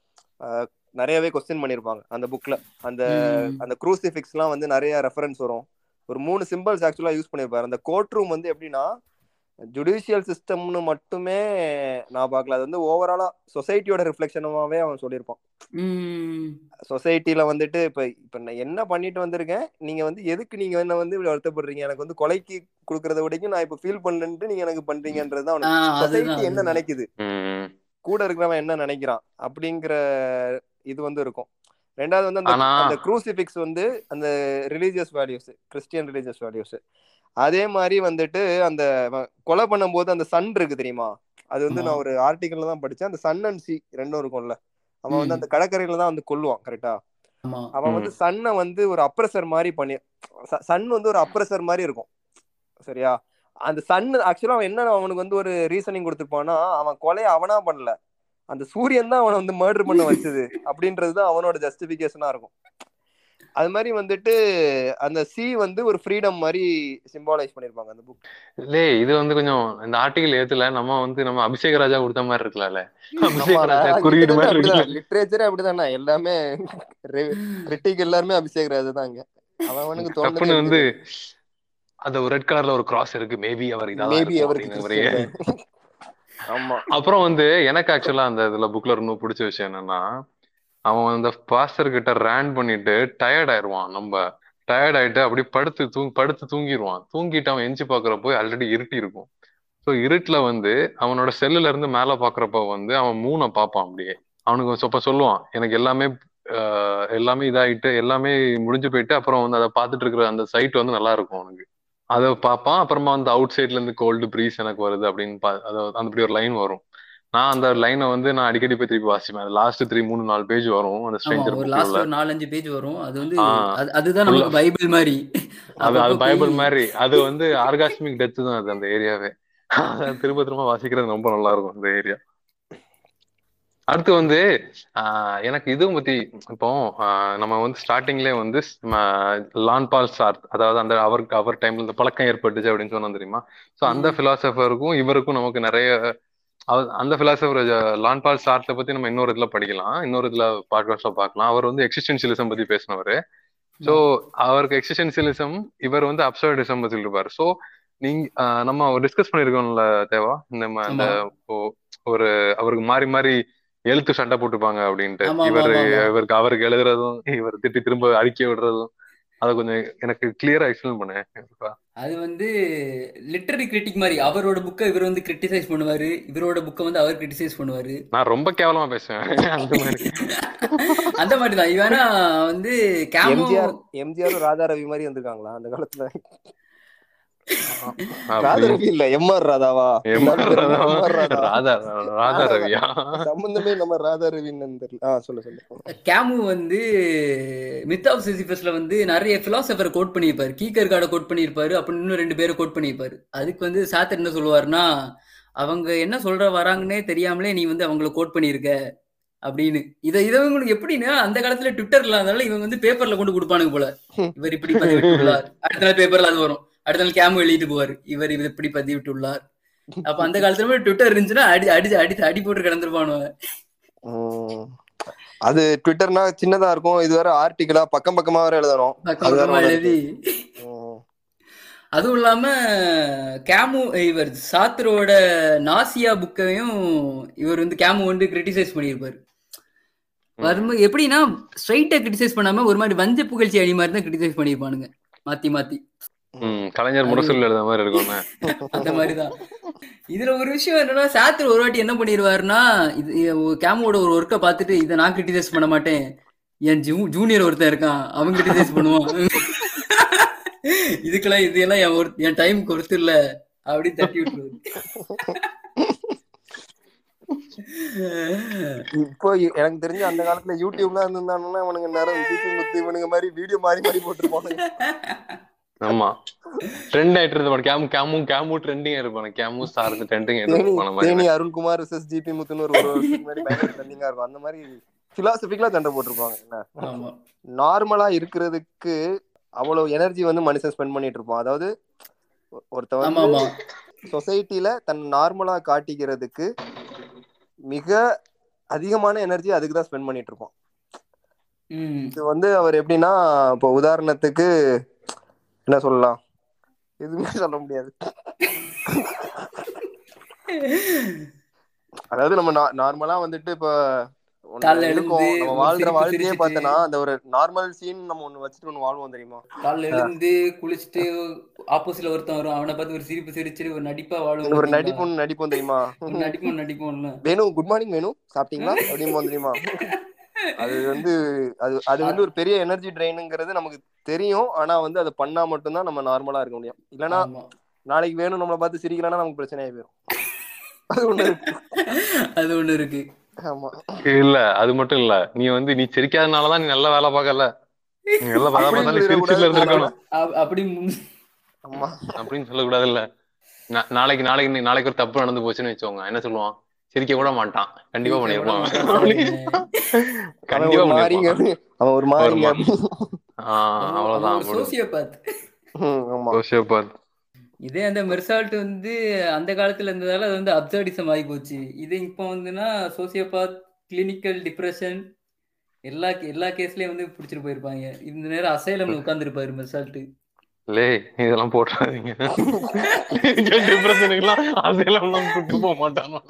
ஆஹ் நிறையவே கொஸ்டின் பண்ணியிருப்பாங்க அந்த புக்ல அந்த ம். அந்த குரூசிஃபிக்ஸ்லாம் வந்து நிறைய ரெஃபரன்ஸ் வரும் ஒரு மூணு சிம்பிள்ஸ் ஆக்சுவலா யூஸ் பண்ணியிருப்பாரு அந்த கோர்ட் ரூம் வந்து எப்படின்னா ஜுடிஷியல் சிஸ்டம்னு மட்டுமே நான் பார்க்கல அது வந்து ஓவராலா சொசைட்டியோட ரிஃப்ளெக்ஷனாவே அவன் சொல்லியிருப்பான் ம். சொசைட்டில வந்துட்டு இப்ப இப்ப நான் என்ன பண்ணிட்டு வந்திருக்கேன் நீங்க வந்து எதுக்கு நீங்க என்ன வந்து இப்படி வருத்தப்படுறீங்க எனக்கு வந்து கொலைக்கு கொடுக்கறத விடைக்கும் நான் இப்ப ஃபீல் பண்ணலன்ட்டு நீங்க எனக்கு பண்றீங்கன்றது ஆ, அவனுக்கு அதுதான் சொசைட்டி என்ன அதுதான் நினைக்குது ம். கூட இருக்கிறவன் என்ன நினைக்கிறான் அப்படிங்கிற இது வந்து இருக்கும் ரெண்டாவது வந்து அந்த ஆனா அந்த குரூசிபிக்ஸ் வந்து அந்த religious values Christian religious values அதே மாதிரி வந்துட்டு அந்த அவன் கொலை பண்ணும்போது அந்த சன் இருக்கு தெரியுமா அது வந்து ஆமா நான் ஒரு ஆர்டிக்கல்ல தான் படிச்சேன் அந்த சன் அண்ட் சி ரெண்டும் இருக்கும்ல அவன் வந்து ம். அந்த கடற்கரையில தான் வந்து கொல்லுவான் கரெக்டா ஆமா அவன் ம். வந்து சன்னை வந்து ஒரு அப்ரஸர் மாதிரி பண்ணி சன் வந்து ஒரு அப்ரஸர் மாதிரி இருக்கும் சரியா அந்த சன் ஆக்சுவலா அவன் என்ன அவனுக்கு வந்து ஒரு ரீசனிங் கொடுத்துருப்பான்னா அவன் கொலையை அவனா பண்ணல அந்த சூரியன் தான் அவனை வந்து மர்டர் பண்ண வச்சது அப்படின்றது தான் அவனோட ஜஸ்டிபிகேஷனா இருக்கும் அது மாதிரி வந்துட்டு அந்த சி வந்து ஒரு ஃப்ரீடம் மாதிரி சிம்பாலைஸ் பண்ணிருப்பாங்க அந்த புக் லே இது வந்து கொஞ்சம் இந்த ஆர்டிகல் ஏத்துல நம்ம வந்து நம்ம அபிஷேக் ராஜா கொடுத்த மாதிரி இருக்கலாம்ல அபிஷேக் ஆமாடா ராஜா குறியீடு கிட்டத்தட்ட மாதிரி அப்படிதான் இருக்குல்ல லிட்ரேச்சரே அப்படிதானே எல்லாமே கிரிட்டிக் எல்லாருமே அபிஷேக் ராஜ் தான் இங்க அவன் அவனுக்கு தோணுனதை டப்புன்னு வந்து எழுதிடுவான் அந்த ஒரு ரெட் கலர்ல ஒரு கிராஸ் இருக்கு மேபி அவர் இதாதான் மேபி இருக்கும் அவருக்கு அப்படின்னு மாதிரியே கிறிஸ்டியன் ஆமா அப்புறம் வந்து எனக்கு ஆக்சுவலா அந்த இதுல புக்ல ரொம்ப பிடிச்ச விஷயம் என்னன்னா அவன் அந்த பாஸ்டர் கிட்ட ரேன் பண்ணிட்டு டயர்ட் ஆயிருவான் நம்ம டயர்ட் ஆயிட்டு அப்படி படுத்து தூங் படுத்து தூங்கிடுவான் தூங்கிட்டு அவன் எஞ்சி பாக்குறப்போ ஆல்ரெடி இருட்டி இருக்கும் ஸோ இருட்டுல வந்து அவனோட செல்லுல இருந்து மேல பாக்குறப்ப வந்து அவன் மூணை பார்ப்பான் அப்படியே அவனுக்கு சொப்ப சொல்லுவான் எனக்கு எல்லாமே ஆஹ் எல்லாமே இதாயிட்டு எல்லாமே முடிஞ்சு போயிட்டு அப்புறம் வந்து அதை பார்த்துட்டு இருக்கிற அந்த சைட் வந்து நல்லா இருக்கும் அவனுக்கு அதை பார்ப்பான் அப்புறமா அந்த அவுட் சைட்ல இருந்து கோல்டு ப்ரீஸ் எனக்கு வருது அப்படின்னு பா அது அந்த அப்படி ஒரு லைன் வரும் நான் அந்த லைனை வந்து நான் அடிக்கடி போய் திருப்பி வாசிப்பேன் லாஸ்ட் த்ரீ மூணு நாலு பேஜ் வரும் அந்த ஆமா ஸ்ட்ரேஞ்சர் ஒரு புக்ல லாஸ்ட் உள்ள ஒரு நாலஞ்சு பேஜ் வரும் அது வந்து ஆஹ் அது அதுதான் ஃபுல்லா நமக்கு பைபிள் மாதிரி அது அது அப்பப்போ போய் பைபிள் மாதிரி அது வந்து ஆர்காஸ்மிக் டெத் தான் அது அந்த ஏரியாவே அதை திரும்ப திரும்ப வாசிக்கிறது ரொம்ப நல்லா இருக்கும் அந்த ஏரியா அடுத்து வந்து ஆஹ் எனக்கு இதுவும் பத்தி இப்போ ஆஹ் நம்ம வந்து ஸ்டார்டிங்லேயே வந்து லான் பால் சார்த் அதாவது அந்த அவர் அவர் டைம்ல இந்த பழக்கம் ஏற்பட்டுச்சு அப்படின்னு சொன்னா தெரியுமா ஸோ அந்த ம் பிலாசபருக்கும் இவருக்கும் நமக்கு நிறைய அவ- அந்த பிலாசபர் லான் பால் சார்த்தை பத்தி நம்ம இன்னொரு இதுல படிக்கலாம் இன்னொரு இதுல பாட்காஸ்ட்ல பார்க்கலாம் அவர் வந்து எக்ஸிஸ்டன்சியலிசம் பத்தி பேசினவர் ஸோ ஆமா அவருக்கு எக்ஸிஸ்டன்சியலிசம் இவர் வந்து அப்சர்டிசம் பத்தி சொல்லிருப்பாரு ஸோ நீங்க ஆஹ் நம்ம டிஸ்கஸ் பண்ணிருக்கோம்ல தேவா இந்த ம- இந்த ஆமா ஒ- ஒரு அவருக்கு மாறி மாறி எழுத்து சண்டை போட்டுப்பாங்க அப்படின்ட்டு ஆமா ஆமா இவர் ஆமா ஆமா இவருக்கு அவருக்கு எழுதுறதும் இவர் திட்டி திரும்ப அறிக்கை விடுறதும் அதை கொஞ்சம் எனக்கு கிளியரா எக்ஸ்பிளைன் பண்ணேன் அது வந்து லிட்டரரி கிரிட்டிக் மாதிரி அவரோட புக்கை இவர் வந்து கிரிட்டிசைஸ் பண்ணுவாரு இவரோட புக்கை வந்து அவர் கிரிட்டிசைஸ் பண்ணுவாரு நான் ரொம்ப கேவலமா பேசுவேன் அந்த மாதிரி அந்த மாதிரி தான் இவனா வந்து கேமோ எம்ஜிஆர் எம்ஜிஆர் ராதா ரவி மாதிரி வந்திருக்காங்களா அந்த காலத்துல ராதா ரவி இல்ல எம்ஆர் ராதாவா எம்ஆர் ராதாவா? எம்ஆர் ராதா ராதா ராதா ரவியா சம்பந்தமே நம்ம ராதா ரவின்னு தெரியல ஆ சொல்லு சொல்லு கேமு வந்து மித் ஆஃப் சிசிபஸ்ல வந்து நிறைய பிலாசபரை கோட் பண்ணியிருப்பாரு கீக்கர் கார்டை கோட் பண்ணியிருப்பாரு அப்புறம் இன்னும் ரெண்டு பேரை கோட் பண்ணியிருப்பாரு அதுக்கு வந்து சாத்தர் என்ன சொல்லுவாருன்னா அவங்க என்ன சொல்ற வராங்கன்னே தெரியாமலே நீ வந்து அவங்கள கோட் பண்ணியிருக்க அப்படின்னு இதை இதை இவங்களுக்கு எப்படின்னா அந்த காலத்துல ட்விட்டர் இல்லாதனால இவங்க வந்து பேப்பர்ல கொண்டு கொடுப்பானுங்க போல இவர் இப்படி பதிவிட்டுள்ளார் அடுத்த நாள் பேப்பர்ல அது வரும் அடுத்த நாள் கேமு எழுதிட்டு போவார் இவர் இவர் இப்படி பதிவிட்டுள்ளார் அப்ப அந்த காலத்துல ட்விட்டர் இருந்துச்சுன்னா அடி அடி அடி அடி போட்டு கிடந்துருப்பானுவ உம். அது ட்விட்டர்னா சின்னதா இருக்கும் இது வேற ஆர்டிகிளா பக்கம் பக்கமா வேற எழுதணும் பக்கம் அது வேற பக்கமா ஒண்ணு எழுதி உம். அதுவும் இல்லாம கேமு இவர் சாத்தரோட நாசியா புக்கையும் இவர் வந்து கேமு வந்து கிரிட்டிசைஸ் பண்ணியிருப்பாரு வரும்போது எப்படின்னா ஸ்ட்ரைட்டா கிரிட்டிசைஸ் பண்ணாம ஒரு மாதிரி வஞ்ச புகழ்ச்சி அணி மாதிரி தான் கிரிட்டிசைஸ் பண்ணியிருப்பானுங்க மாத்தி மாத்தி ம், கலைஞர் முரசொலி எழுத மாதிரி இருக்கும்ல அந்த மாதிரிதான் இதுல ஒரு விஷயம் என்னன்னா சாத்தர் ஒரு வாட்டி என்ன பண்ணிடுவாருன்னா இது கேமோட ஒரு ஒர்க்கை பார்த்துட்டு இதை நான் கிரிட்டிசைஸ் பண்ண மாட்டேன் என் ஜூ ஜூனியர் ஒருத்தன் இருக்கான் அவன் கிரிட்டிசைஸ் பண்ணுவான் இதுக்கெல்லாம் இதெல்லாம் என் ஒரு என் டைம் கொடுத்து இல்ல அப்படி தட்டி விட்டுருவாரு இப்போ இ- எனக்கு தெரிஞ்சு அந்த காலத்துல யூடியூப்லாம் இருந்திருந்தானுன்னா இவனுங்க நேரம் ஜிபி முத்து இவனுங்க மாதிரி வீடியோ மாறி மாறி போட்டுருப்பானுங்க ஆமா ட்ரெண்ட் ஆயிட்டு இருப்பான கேமு கேமு கேமு ட்ரெண்டிங் இருப்பான கேமு ஸ்டார் ட்ரெண்டிங் தேனி இருப்பான தேனி மாதிரி அருண்குமார் விசஸ் ஜிபி முத்துன்னு ஒரு ஒரு வருஷத்துக்கு முன்னாடி பயங்கர ட்ரெண்டிங்கா இருக்கும் அந்த மாதிரி பிலாசபிக்கலா சண்டை போட்டிருப்பாங்க என்ன ஆமா நார்மலா இருக்கிறதுக்கு அவ்வளவு எனர்ஜி வந்து மனுஷன் ஸ்பெண்ட் பண்ணிட்டு இருப்பான் அதாவது ஒ- ஒருத்தன் ஆமா வந்து ஆமா சொசைட்டில தன் நார்மலா காட்டிக்கிறதுக்கு மிக அதிகமான எனர்ஜி அதுக்கு தான் ஸ்பெண்ட் பண்ணிட்டு இருப்பான் உம் இது வந்து அவர் எப்படின்னா இப்போ உதாரணத்துக்கு என்ன சொல்லலாம் எதுவுமே சொல்ல முடியாது அதாவது நம்ம நார்மலா வந்துட்டு இப்ப ஒண்ணு காலைல இருக்கோம் எழுந்து நம்ம ஒரு வாழ்ற சிரிப்பு வாழ்க்கையே சிரிச்சிட்டு. பார்த்தனா அந்த ஒரு நார்மல் சீன் நம்ம ஒண்ணு வச்சுட்டு ஒண்ணு வாழ்வோம் தெரியுமா காலைல எழுந்து குளிச்சுட்டு ஆப்போசிட்ல ஒருத்தன் வரும் அவனை பார்த்து ஒரு சிரிப்பு சிரிச்சுட்டு ஒரு நடிப்பா வாழும் ஒரு நடிப்பு ஒண்ணு நடிப்போம் தெரியுமா ஒரு நடிப்போம் நடிப்போம்ல வேணு குட் மார்னிங் வேணு சாப்பிட்டீங்களா அப்படிம்போம் தெரியுமா அது வந்து அது அது வந்து ஒரு பெரிய எனர்ஜி ட்ரெயினுங்கிறது நமக்கு தெரியும் ஆனா வந்து அதை பண்ணா மட்டும்தான் நம்ம நார்மலா இருக்க முடியும் இல்லனா ஆமா நாளைக்கு வேணும் நம்மளை பார்த்து சிரிக்கலன்னா நமக்கு பிரச்சனையாகி போயிடும் அது ஒண்ணு இருக்கு. அது ஒண்ணு இருக்கு ஆமா இல்ல அது மட்டும் இல்ல நீ வந்து நீ சிரிக்காதனாலதான் நீ நல்ல வேலை பார்க்கல நீ நல்ல வேலை அப்படி பார்த்தாலும் சொல்லிடக்கூடாது. சிரிச்சுல இருந்திருக்கணும் அ- அப்படி முன்- ஆமா அப்படின்னு சொல்லக்கூடாது இல்ல நாளைக்கு நாளைக்கு நீ- நாளைக்கு ஒரு தப்பு நடந்து போச்சுன்னு வச்சுக்கோங்க என்ன சொல்லுவான் சிரிக்க கூட மாட்டான் கண்டிப்பா பண்ணிருப்பான் அவன் கண்டிப்பா ஒரு மாறிங்க பண்ணிருப்பான் அவன் ஒரு மாறிங்க ஆஹ் அவ்வளவுதான் ஒரு சோசியோபாத் ம், ஆமா சோசியோபாத் இதே அந்த மெர்சால்ட் வந்து அந்த காலத்துல இருந்ததால அது வந்து அப்சர்டிசம் ஆகி போச்சு இது இப்போ வந்துன்னா சோசியோபாத் கிளினிக்கல் டிப்ரெஷன் எல்லா எல்லா கேஸ்லயும் வந்து பிடிச்சிட்டு போயிருப்பாங்க இந்த நேரம் அசைலம்ல உட்கார்ந்துருப்பாரு மெர்சால்ட் லே இதெல்லாம் போட்டுறாதீங்க டிப்ரெஷனுக்குலாம் அதெல்லாம் எல்லாம் கூட்டு போக மாட்டான்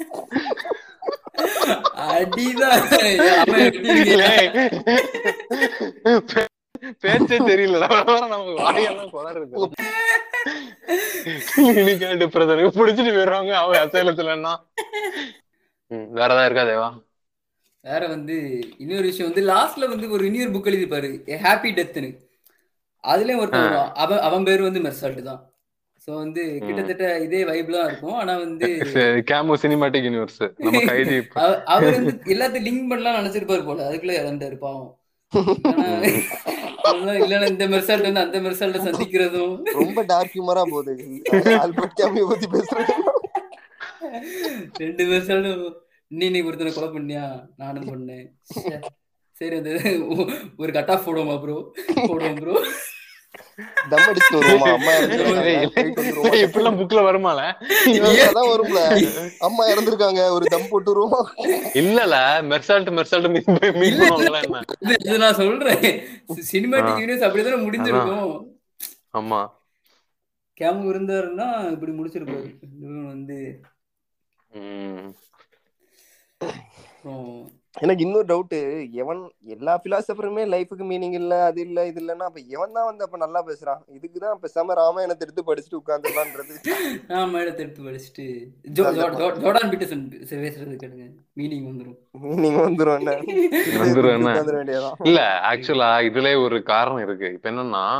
அடிதான் அவன் எப்படி இருக்கு? லேய். பே- பேச்சே தெரியல நமக்கு வாயெல்லாம் குளறுது இன்னைக்கு டிப்ரெஷனுக்கு பிடிச்சிட்டு போயிடுவாங்க அவன் அசைலத்துலன்னா ம், வேற ஏதாவது இருக்கா தேவா வேற வந்து இன்னொரு விஷயம் வந்து லாஸ்ட்ல வந்து ஒரு இன்னொரு புக் எழுதிப்பாரு ஹாப்பி டெத்னு அதுலயும் ஒருத்தன் வருவான். அவன் அவன் பேரு வந்து மெர்சால்ட் தான் சோ வந்து கிட்டத்தட்ட இதே வைப்லாம் இருக்கும் ஆனா வந்து கேமோ சினிமாட்டிக் யூனிவர்ஸ் நம்ம கைதி அவ- அவர் வந்து எல்லாத்தையும் லிங்க் பண்ணலாம் நினைச்சிருப்பாரு போல அதுக்குள்ள இறந்தாரு பாவம் ஆனா, அதெல்லாம் இல்லைன்னா இந்த மெர்சால்ட் வந்து அந்த மெர்சால்ட்ட சந்திக்கிறதும் ரொம்ப டார்க் ஹியூமரா போகுது ஆல்பர்ட் கேமியை பத்தி பேசுறது ரெண்டு மெர்சால்ட்டும் நீ நீ ஒருத்தனை கொலை பண்ணியா நானும் பண்ணேன் ச்சே. சரி அந்த ஒரு கட் ஆஃப் போடுவோமா ப்ரோ போடுவோம் ப்ரோ தம் அடிச்சுட்டு வருவோமா அம்மா இறந்துருக்காங்க போயிட்டு வந்துருவோமா? இப்படிலாம் புக்ல வருமால அதான் வரும்ல அம்மா இறந்துருக்காங்க ஒரு தம் போட்டு வருவோமா இல்லல மெர்சால்ட் மெர்சால்ட் மீட் பண்ணுவாங்களா என்ன இது- இது நான் சொல்றேன் சினிமாட்டிக் யூனிவர்ஸ் அப்படிதானே முடிஞ்சிருக்கும் ஆமா கேமு இருந்தாருன்னா இப்படி முடிச்சிருப்பாரு இவன் வந்து உம் அப்புறம் எனக்கு இன்னொரு டவுட் எவன் எல்லா பிலாசபருமே லைஃபுக்கு மீனிங் இல்ல அது இல்ல இது இல்லன்னா அப்ப எவன் தான் வந்து அப்ப நல்லா பேசுறான் இதுக்குதான் பேசாம ராமாயணத்தை எடுத்து படிச்சுட்டு உட்கார்ந்துடலான்றது நான் மேல எடுத்து படிச்சுட்டு ஜோ ஜோ- ஜோ- ஜோர்டான் பீட்டர்சன் பேசுறது கேளுங்க மீனிங் வந்துரும் நீங்க வந்துரும் என்ன வந்துரும் என்ன? உட்கார்ந்துட வேண்டியதான் இல்ல ஆக்சுவலா இதுல ஒரு காரணம் இருக்கு இப்ப என்னன்னா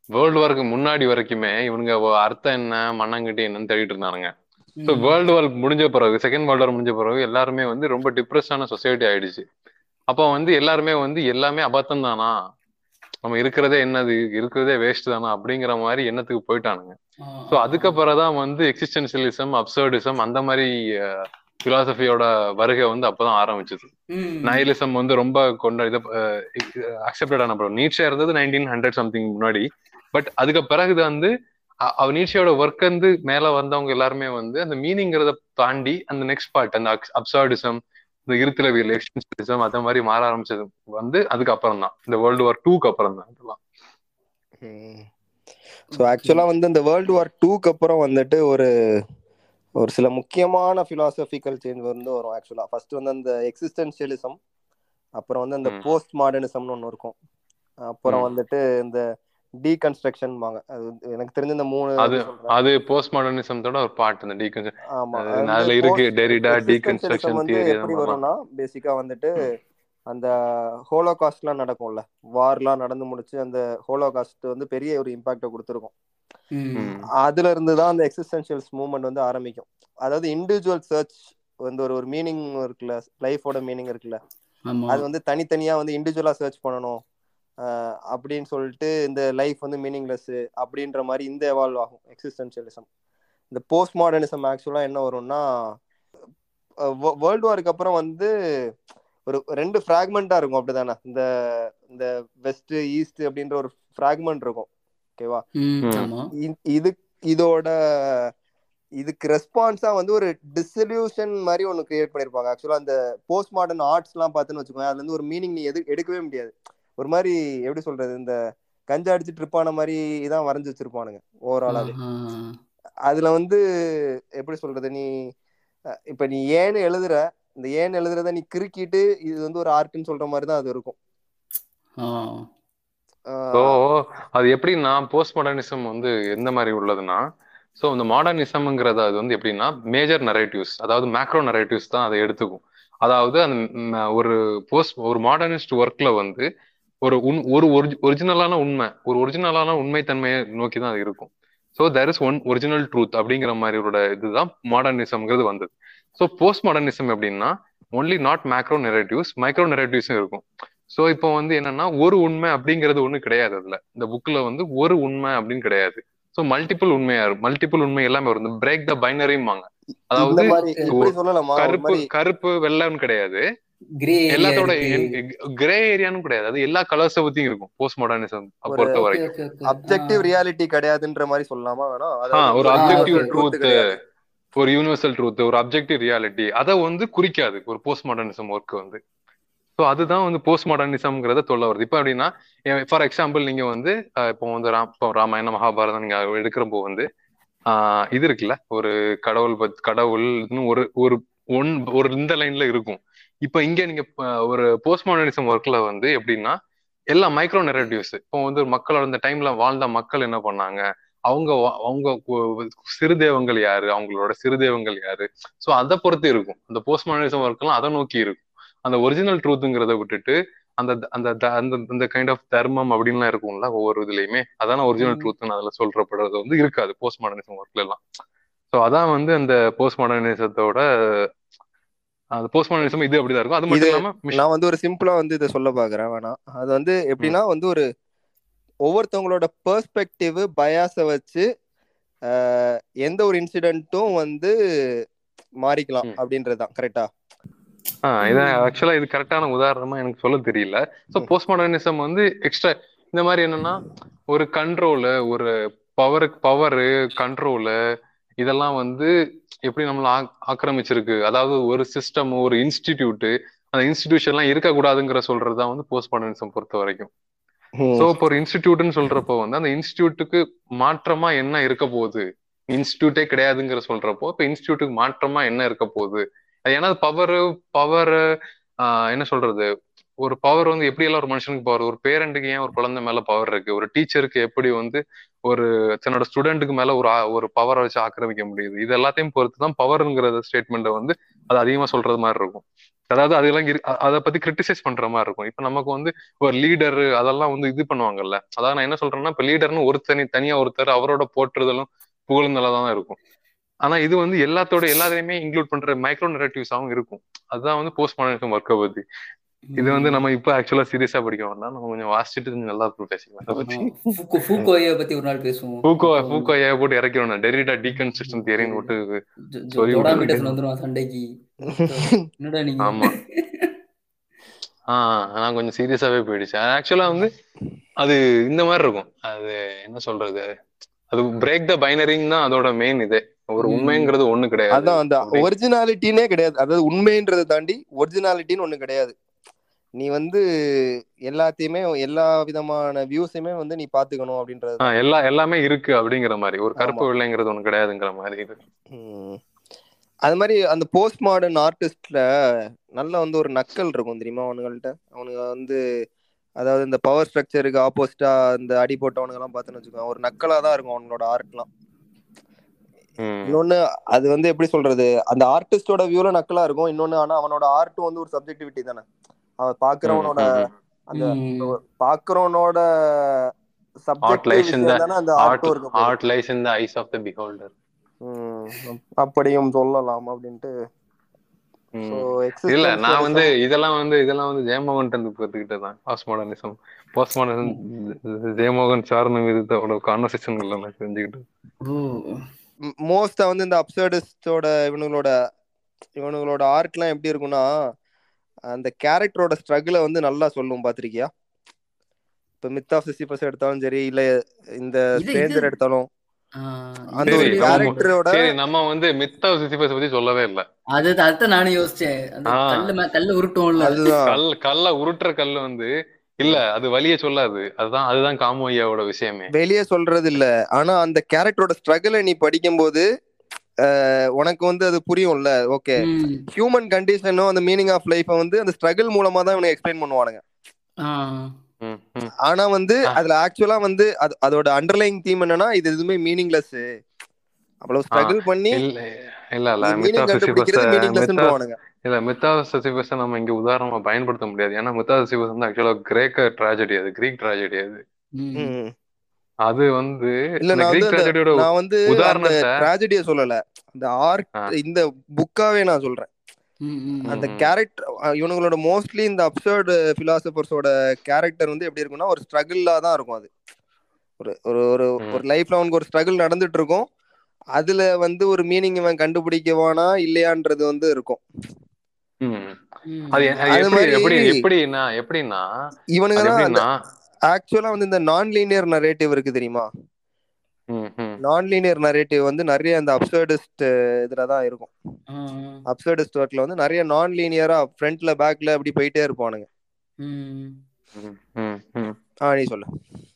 வேர்ல்டு வார்க்கு முன்னாடி வரைக்குமே இவனுங்க ஒ- அர்த்தம் என்ன மண்ணங்கட்டி என்னன்னு தேடிட்டு இருந்தானுங்க ஸோ ம். வேர்ல்டு வார் முடிஞ்ச பிறகு செகண்ட் வேர்ல்டு வார் முடிஞ்ச பிறகு எல்லாருமே வந்து ரொம்ப டிப்ரெஸ்டான சொசைட்டி ஆயிடுச்சு அப்போ வந்து எல்லாருமே வந்து எல்லாமே அபத்தம் தானா நம்ம இருக்கிறதே என்னது இருக்கிறதே வேஸ்ட் தானா அப்படிங்கிற மாதிரி எண்ணத்துக்கு போயிட்டானுங்க ஆ, ஸோ அதுக்கப்புறம் தான் வந்து எக்ஸிஸ்டன்சியலிசம் அப்சர்டிசம் அந்த மாதிரி பிலாசபியோட வருகை வந்து அப்பதான் ஆரம்பிச்சது ம். நைலிசம் வந்து ரொம்ப கொண்ட இதை அக்செப்டட் ஆன படம் நீட்சா இருந்தது நைன்டீன் ஹண்ட்ரட் சம்திங் முன்னாடி பட் அதுக்கு பிறகு வந்து அ- அவ நீட்சியோட ஒர்க் வந்து மேல வந்தவங்க எல்லாருமே வந்து அந்த மீனிங்கிறத தாண்டி அந்த நெக்ஸ்ட் பார்ட் அந்த அப்சர்டிசம் இந்த இருத்திலவியல் எக்ஸ்டென்ஷனிசம் அந்த மாதிரி மாற ஆரம்பிச்சது வந்து அதுக்கப்புறம் தான் இந்த வேர்ல்டு வார் டூக்கு அப்புறம் தான் இதெல்லாம் ஸோ ஆக்சுவலாக வந்து இந்த வேர்ல்டு வார் டூக்கு அப்புறம் வந்துட்டு ஒரு ஒரு சில முக்கியமான ஃபிலாசபிக்கல் சேஞ்ச் வந்து வரும் ஆக்சுவலாக ஃபர்ஸ்ட் வந்து அந்த எக்ஸிஸ்டன்ஷியலிசம் அப்புறம் வந்து அந்த ம். போஸ்ட் மாடர்னிசம்னு ஒன்று இருக்கும் அப்புறம் ம். வந்துட்டு இந்த டீகன்ஸ்ட்ரக்ஷன் வாங்க அது வந்து எனக்கு தெரிஞ்ச இந்த மூணு அது இது சொல்றேன் அது போஸ்ட் மாடர்னிசத்தோட ஒரு பார்ட் இந்த டீகன் ஆமா அது அது அதுல வந்து இருக்கு post டெரிடா existentialism டீகன்ஸ்ட்ரக்ஷன் வந்து தியரி எப்படி அதெல்லாம் வரும்னா பேசிக்கா வந்துட்டு அந்த ஹோலோகாஸ்ட்லாம் நடக்கும்ல வார்லாம் நடந்து முடிச்சு அந்த ஹோலோகாஸ்ட் வந்து பெரிய ஒரு இம்பாக்டை கொடுத்துருக்கும் ம். ம். அதுல இருந்து தான் அந்த எக்ஸிஸ்டன்ஷியல்ஸ் மூவ்மெண்ட் வந்து ஆரம்பிக்கும் அதாவது இண்டிவிஜுவல் சர்ச் வந்து ஒரு ஒரு மீனிங் இருக்குல்ல லைஃபோட மீனிங் இருக்குல்ல ஆமா அது வந்து தனித்தனியா வந்து இண்டிவிஜுவலா சர்ச் பண்ணணும் ஆஹ் அப்படின்னு சொல்லிட்டு இந்த லைஃப் வந்து மீனிங்லெஸ் அப்படின்ற மாதிரி இந்த எவால்வ் ஆகும் எக்ஸிஸ்டன்ஷியலிசம் இந்த போஸ்ட் மாடர்னிசம் ஆக்சுவலா என்ன வரும்னா வேர்ல்டு வாருக்கு அப்புறம் வந்து ஒரு ரெண்டு ஃப்ராக்மெண்டா இருக்கும் அப்படிதானே இந்த இந்த வெஸ்ட் ஈஸ்ட் அப்படின்ற ஒரு ஃப்ராக்மெண்ட் இருக்கும் ஓகேவா ம், ம். ஆமா இ- இது இதோட இதுக்கு ரெஸ்பான்ஸா வந்து ஒரு டிசல்யூஷன் மாதிரி ஒன்று கிரியேட் பண்ணிருப்பாங்க ஆக்சுவலா அந்த போஸ்ட் மாடர்ன் ஆர்ட்ஸ் எல்லாம் பார்த்துன்னு வச்சுக்கோங்க அதுல இருந்து ஒரு மீனிங் நீ எது எடுக்கவே முடியாது ஒரு மாதிரி எப்படி சொல்றது இந்த கஞ்சா அடிச்சு ட்ரிப்பான மாதிரி தான் வரைஞ்சு வச்சிருப்பானுங்க ஓவராலாவே ஆஹா. அதுல வந்து எப்படி சொல்றது நீ அஹ், இப்ப நீ ஏன்னு எழுதுற இந்த ஏன்னு எழுதுறத நீ கிறுக்கிட்டு இது வந்து ஒரு ஆர்ட்னு சொல்ற மாதிரி தான் அது இருக்கும் ஆ. ஸோ ஆஹ் அது எப்படின்னா போஸ்ட் மாடர்னிசம் வந்து எந்த மாதிரி உள்ளதுன்னா ஸோ இந்த மாடர்னிசம்ங்கிறது அது வந்து எப்படின்னா மேஜர் நரேட்டிவ்ஸ் அதாவது மேக்ரோ நரேட்டிவ்ஸ் தான் அதை எடுத்துக்கும் அதாவது அந்த ம், ஒரு போஸ்ட் ஒரு மாடர்னிஸ்ட் ஒர்க்ல வந்து ஒரு உன் ஒரு ஒரிஜினலான உண்மை ஒரு ஒரிஜினலான உண்மைத்தன்மையை நோக்கி தான் அது இருக்கும் so there is one original truth அப்படிங்கிற மாதிரியோட இதுதான் மாடர்னிசம்ங்கிறது வந்தது ஸோ போஸ்ட் மாடர்னிசம் எப்படின்னா only not macro narratives micro நெரேட்டிவ்ஸும் இருக்கும் ஸோ இப்போ வந்து என்னன்னா ஒரு உண்மை அப்படிங்கிறது ஒண்ணு கிடையாது அதுல இந்த புக்ல வந்து ஒரு உண்மை அப்படின்னு கிடையாது ஸோ மல்டிபிள் உண்மையா இருக்கும் மல்டிபிள் உண்மை எல்லாமே வரும் பிரேக் த பைனரிம்பாங்க இந்த அதாவது மாதிரி இப்படி சொல்லலாமா ஒரு கருப்பு மாதிரி கருப்பு வெள்ளைன்னு கிடையாது கிரே ஏரியா எல்லாத்தோட இருக்கு கிரே ஏரியானும் கிடையாது அது எல்லா கலர்ஸை பத்தியும் இருக்கும் போஸ்ட் மாடர்னிசம் ஒரு பொறுத்த ஓகே வரைக்கும் ஓகே ஓகே அப்ஜெக்டிவ் ரியாலிட்டி கிடையாதுன்ற மாதிரி சொல்லலாமா வேணா ஆ அதாவது ஒரு ஒரு ஆ objective okay universal truth truth கிடையாது ஒரு யூனிவர்சல் ட்ரூத் ஒரு அப்ஜெக்டிவ் ரியாலிட்டி அதை வந்து குறிக்காது ஒரு போஸ்ட் மாடர்னிசம் ஒர்க் வந்து ஸோ அதுதான் வந்து போஸ்ட் மாடர்னிசம்ங்கிறத சொல்ல வருது இப்போ அப்படின்னா ஃபார் எக்ஸாம்பிள் நீங்க வந்து அஹ், இப்போ வந்து ராம் இப்போ ராமாயணம் மகாபாரதம் நீங்க எடுக்கிறப்போ வந்து ஆஹ், இது இருக்குல்ல ஒரு கடவுள் பத் கடவுள் இன்னும் ஒரு ஒரு ஒன் ஒரு இந்த லைன்ல இருக்கும் இப்போ இங்க நீங்க ப- ஒரு போஸ்ட் மாடர்னிசம் ஒர்க்ல வந்து எப்படின்னா எல்லாம் மைக்ரோ நெரேட்டிவ்ஸ் இப்போ வந்து மக்களோட அந்த டைம்ல வாழ்ந்த மக்கள் என்ன பண்ணாங்க அவங்க வா- அவங்க கு- சிறுதேவங்கள் யாரு அவங்களோட சிறுதேவங்கள் யாரு ஸோ அதை பொறுத்து இருக்கும் அந்த போஸ்ட் மாடர்னிசம் ஒர்க்லாம் அதை நோக்கி இருக்கும் அந்த ஒரிஜினல் ட்ரூத்துங்கிறத விட்டுட்டு அந்த அந்த த- அந்த அந்த கைண்ட் ஆஃப் தர்மம் அப்படின்லாம் இருக்கும்ல ஒவ்வொரு இதுலயுமே அதான ஒரிஜினல் ம். ட்ரூத்னு அதுல சொல்றப்படுறது வந்து இருக்காது போஸ்ட் மாடர்னிசம் ஒர்க்ல எல்லாம் ஸோ அதான் வந்து அந்த போஸ்ட் மாடர்னிசத்தோட அந்த போஸ்ட் மாடர்னிசம் இது அப்படிதான் இருக்கும் அது இது மட்டும் இல்லாம மிஷ் நான் வந்து ஒரு சிம்பிளா வந்து இதை சொல்ல பாக்குறேன் வேணாம் அது வந்து ம், எப்படின்னா வந்து ஒரு ஒவ்வொருத்தவங்களோட பெர்ஸ்பெக்டிவ் பயாஸை வச்சு ஆஹ், எந்த ஒரு இன்சிடென்ட்டும் வந்து மாறிக்கலாம் ம். அப்படின்றதுதான் கரெக்டா ஆ இது ம். ஆக்சுவலா இது கரெக்டான உதாரணமா எனக்கு சொல்ல தெரியல ஸோ போஸ்ட் மாடர்னிசம் வந்து எக்ஸ்ட்ரா இந்த மாதிரி என்னன்னா ஒரு கண்ட்ரோலு ஒரு பவர் பவரு கண்ட்ரோலு இதெல்லாம் வந்து எப்படி நம்மள ஆக்- ஆக்கிரமிச்சிருக்கு அதாவது ஒரு சிஸ்டம் ஒரு இன்ஸ்டிடியூட் அந்த இன்ஸ்டிடியூஷன்லாம் இருக்கக்கூடாதுங்கிற சொல்றதுதான் வந்து போஸ்ட் மாடர்னிசம் பொறுத்த வரைக்கும் சோ இப்போ ஒரு இன்ஸ்டிடியூட்னு சொல்றப்போ வந்து அந்த இன்ஸ்டிடியூட்டுக்கு மாற்றமா என்ன இருக்க போகுது இன்ஸ்டிடியூட்டே கிடையாதுங்கிற சொல்றப்போ இப்ப இன்ஸ்டிடியூட்டுக்கு மாற்றமா என்ன இருக்க போகுது அது ஏன்னா பவர் பவர் என்ன சொல்றது ஒரு பவர் வந்து எப்படி எல்லாம் ஒரு மனுஷனுக்கு பவர் ஒரு பேரண்ட்டுக்கு ஏன் ஒரு குழந்தை மேல பவர் இருக்கு ஒரு டீச்சருக்கு எப்படி வந்து ஒரு தன்னோட ஸ்டூடெண்ட்டுக்கு மேல ஒரு ஆ- ஒரு பவரை வச்சு ஆக்கிரமிக்க முடியுது இது எல்லாத்தையும் பொறுத்து தான் பவர்ங்கிற ஸ்டேட்மெண்ட்டை வந்து அது அதிகமா சொல்றது மாதிரி இருக்கும் அதாவது அதெல்லாம் இரு- அ- அதை பத்தி கிரிட்டிசைஸ் பண்ற மாதிரி இருக்கும் இப்ப நமக்கு வந்து ஒரு லீடர் அதெல்லாம் வந்து இது பண்ணுவாங்கல்ல அதாவது நான் என்ன சொல்றேன்னா இப்ப லீடர்னு ஒரு தனி தனியா ஒருத்தர் அவரோட போற்றுதலும் புகழ்ந்தெல்லாம் தான் இருக்கும் ஆனா இது வந்து எல்லாத்தோட எல்லாத்தையுமே இன்க்ளூட் பண்ற மைக்ரோ நெரட்டிவ்ஸாவும் இருக்கும் அதுதான் வந்து போஸ்ட் மாடர்னிசம் ஒர்க்கை பத்தி இது வந்து நம்ம இப்ப ஆக்சுவலா சீரியஸா படிக்க வேண்டாம் நம்ம கொஞ்சம் வாசிச்சுட்டு கொஞ்சம் நல்லா பேசிக்கலாம் அதை பத்தி ஃபூக்கோ ஃபூக்கோயை பத்தி ஒரு நாள் பேசுவோம் பூக்கோ பூக்கோ ஏ போட்டு இறக்கிறோம் டெரிடா டீகன்ஸ்ட்ரக்ஷன் தியரின்னு போட்டு ஜோ- ஜோ- சொல்லி ஜோடா விட்டு மீட்டர்ஸ்ல வந்துருவான் சண்டைக்கு என்னடா நீங்க ஆமா ஆஹ் நான் கொஞ்சம் சீரியஸாவே போயிடுச்சு ஆக்சுவலா வந்து அது இந்த மாதிரி இருக்கும் அது என்ன சொல்றது அது பிரேக் த பைனரிங் தான் அதோட மெயின் இதே ஒரு ம். உண்மைங்கிறது ஒண்ணு கிடையாது அதான் அந்த அப்படி- ஒரிஜினாலிட்டினே கிடையாது அதாவது உண்மைன்றதை தாண்டி ஒரிஜினாலிட்டின்னு ஒண்ணு கிடையாது நீ வந்து எல்லாத்தையுமே எல்லா விதமான வியூஸையுமே வந்து நீ பாத்துக்கணும் அப்படின்றது ஆஹ் எல்லா எல்லாமே இருக்கு அப்படிங்கிற மாதிரி ஒரு கருப்பு ஆமா. வெள்ளைங்கிறது ஒண்ணு கிடையாதுங்கிற மாதிரி இது ம். அது மாதிரி அந்த போஸ்ட் மாடர்ன் ஆர்டிஸ்ட்ல நல்ல வந்து ஒரு நக்கல் இருக்கும் தெரியுமா அவனுங்கள்ட்ட அவனுங்க வந்து அதாவது இந்த பவர் ஸ்ட்ரக்சருக்கு ஆப்போசிட்டா இந்த அடி போட்டவனுங்க எல்லாம் பார்த்தோன்னு வச்சுக்கோ ஒரு நக்கலா தான் இருக்கும் அவனோட ஆர்ட்லாம் ம். இன்னொன்னு அது வந்து எப்படி சொல்றது அந்த ஆர்டிஸ்டோட வியூல நக்கலா இருக்கும் இன்னொன்னு ஆனா அவனோட ஆர்ட்டும் வந்து ஒரு சப்ஜெக்டிவிட்டி தானே அவன் பாக்குறவனோட ம், ம், அந்த ம். பாக்குறவனோட Art subject lies in the தான் அந்த art ஆர்ட்டும் இருக்க போகுது. art lies in the eyes of the beholder ம், அப்படியும் சொல்லலாம் அப்படின்ட்டு ம். So, இல்ல existentialism- நான் வந்து இதெல்லாம் வந்து இதெல்லாம் வந்து ஜெயமோகன் இருந்து கத்துக்கிட்டதான் postmodernism postmodernism Jayamohan சார்ந்த விதத்தோட கான்வர்சேஷன்கள்ல நான் தெரிஞ்சுக்கிட்டேன் ஓ மோஸ்டா வந்து இந்த அப்சர்டிஸ்டோட இவனுங்களோட இவனுங்களோட ஆர்ட்லாம் எப்படி இருக்கும்னா அந்த கேரக்டரோட ஸ்ட்ரகிளை வந்து நல்லா சொல்லும் பாத்திருக்கியா இப்ப மித் ஆஃப் சிசிபஸ் எடுத்தாலும் சரி இல்ல இந்த இது- ஸ்ட்ரேஞ்சர் இது- எடுத்தாலும் ஆ, அந்த இது ஒரு சரி, சொல்லி- ஆமா. கேரக்டரோட சரி நம்ம வந்து மித் ஆஃப் சிசிபஸ் பத்தி சொல்லவே இல்ல அது அதுதான் நானும் யோசிச்சேன் அந்த ஆ. கல்லு மே- கல்லு உருட்டுவோம்ல அதுதான் கல் கல்ல உருட்டுற கல்லு வந்து இல்ல அது வலிய சொல்லாது அதுதான் அதுதான் காமு ஐயாவோட விஷயமே வெளியே சொல்றது இல்ல ஆனா அந்த கேரக்டரோட ஸ்ட்ரகிளை நீ படிக்கும்போது அஹ், உனக்கு வந்து அது புரியும்ல ஓகே ம். ஹியூமன் கண்டிஷனும் அந்த மீனிங் ஆஃப் லைஃபை வந்து அந்த ஸ்ட்ரகிள் மூலமா தான் இவனுக்கு எக்ஸ்பிளைன் பண்ணுவானுங்க ஆ. ம், ம். ஆனா வந்து ஆ. அதுல ஆக்சுவலா வந்து அது அதோட அண்டர்லைங் தீம் என்னன்னா இது எதுவுமே மீனிங்லெஸ் அவ்வளவு ஸ்ட்ரகிள் பண்ணி இல்ல இல்ல இல்ல மித் மீனிங் ஆஃப் சிசிபஸ் கண்டுபிடிக்கிறது மித் மீனிங்லெஸ்ன்றவானுங்க இல்ல மித் ஆஃப் சிசிபஸ் நம்ம இங்க உதாரணமா பயன்படுத்த முடியாது ஏன்னா மித் ஆஃப் சிசிபஸ் வந்து ஆக்சுவலா கிரேக்க ட்ராஜடி அது கிரீக் ட்ராஜடி அது ம். ம். அது வந்து இல்ல அந்த நான் வந்து கிரீக் அந்த- ட்ராஜடியோட நான் வந்து அந்த உதாரணத்தை ட்ராஜடிய சொல்லல அந்த ஆர்ட் ஆ. இந்த புக்காவே நான் சொல்றேன் ம், ம். அந்த ம். கேரக்டர் இவனுங்களோட மோஸ்ட்லி இந்த அப்சர்டு பிலாசபர்ஸோட கேரக்டர் வந்து எப்படி இருக்கும்னா ஒரு ஸ்ட்ரகிளா தான் இருக்கும் அது ஒரு ஒரு ஒரு ம். ஒரு லைஃப்ல அவனுக்கு ஒரு ஸ்ட்ரகிள் நடந்துட்டு இருக்கும் அதுல வந்து ஒரு மீனிங் இவன் கண்டுபிடிக்கவானா இல்லையான்றது வந்து இருக்கும் ம். ம். அது எ- அது அது எப்படி மாதிரி எப்படி எப்படின்னா எப்படின்னா இவனுங்க அது தான் அந்த எப்படின்னா ஆக்சுவலா வந்து இந்த நான் லீனியர் நரேட்டிவ் இருக்கு தெரியுமா ம், ம். நான் லீனியர் நரேட்டிவ் வந்து நிறைய அந்த அப்சர்டிஸ்ட் இதுல தான் இருக்கும் ஆ, ஆ. அப்சர்டிஸ்ட் ஒர்க்ல வந்து நிறைய நான் லீனியரா ஃப்ரண்ட்ல பேக்ல அப்படி போயிட்டே இருப்பானுங்க ம். ம், ம், ம். ஆ நீ சொல்லு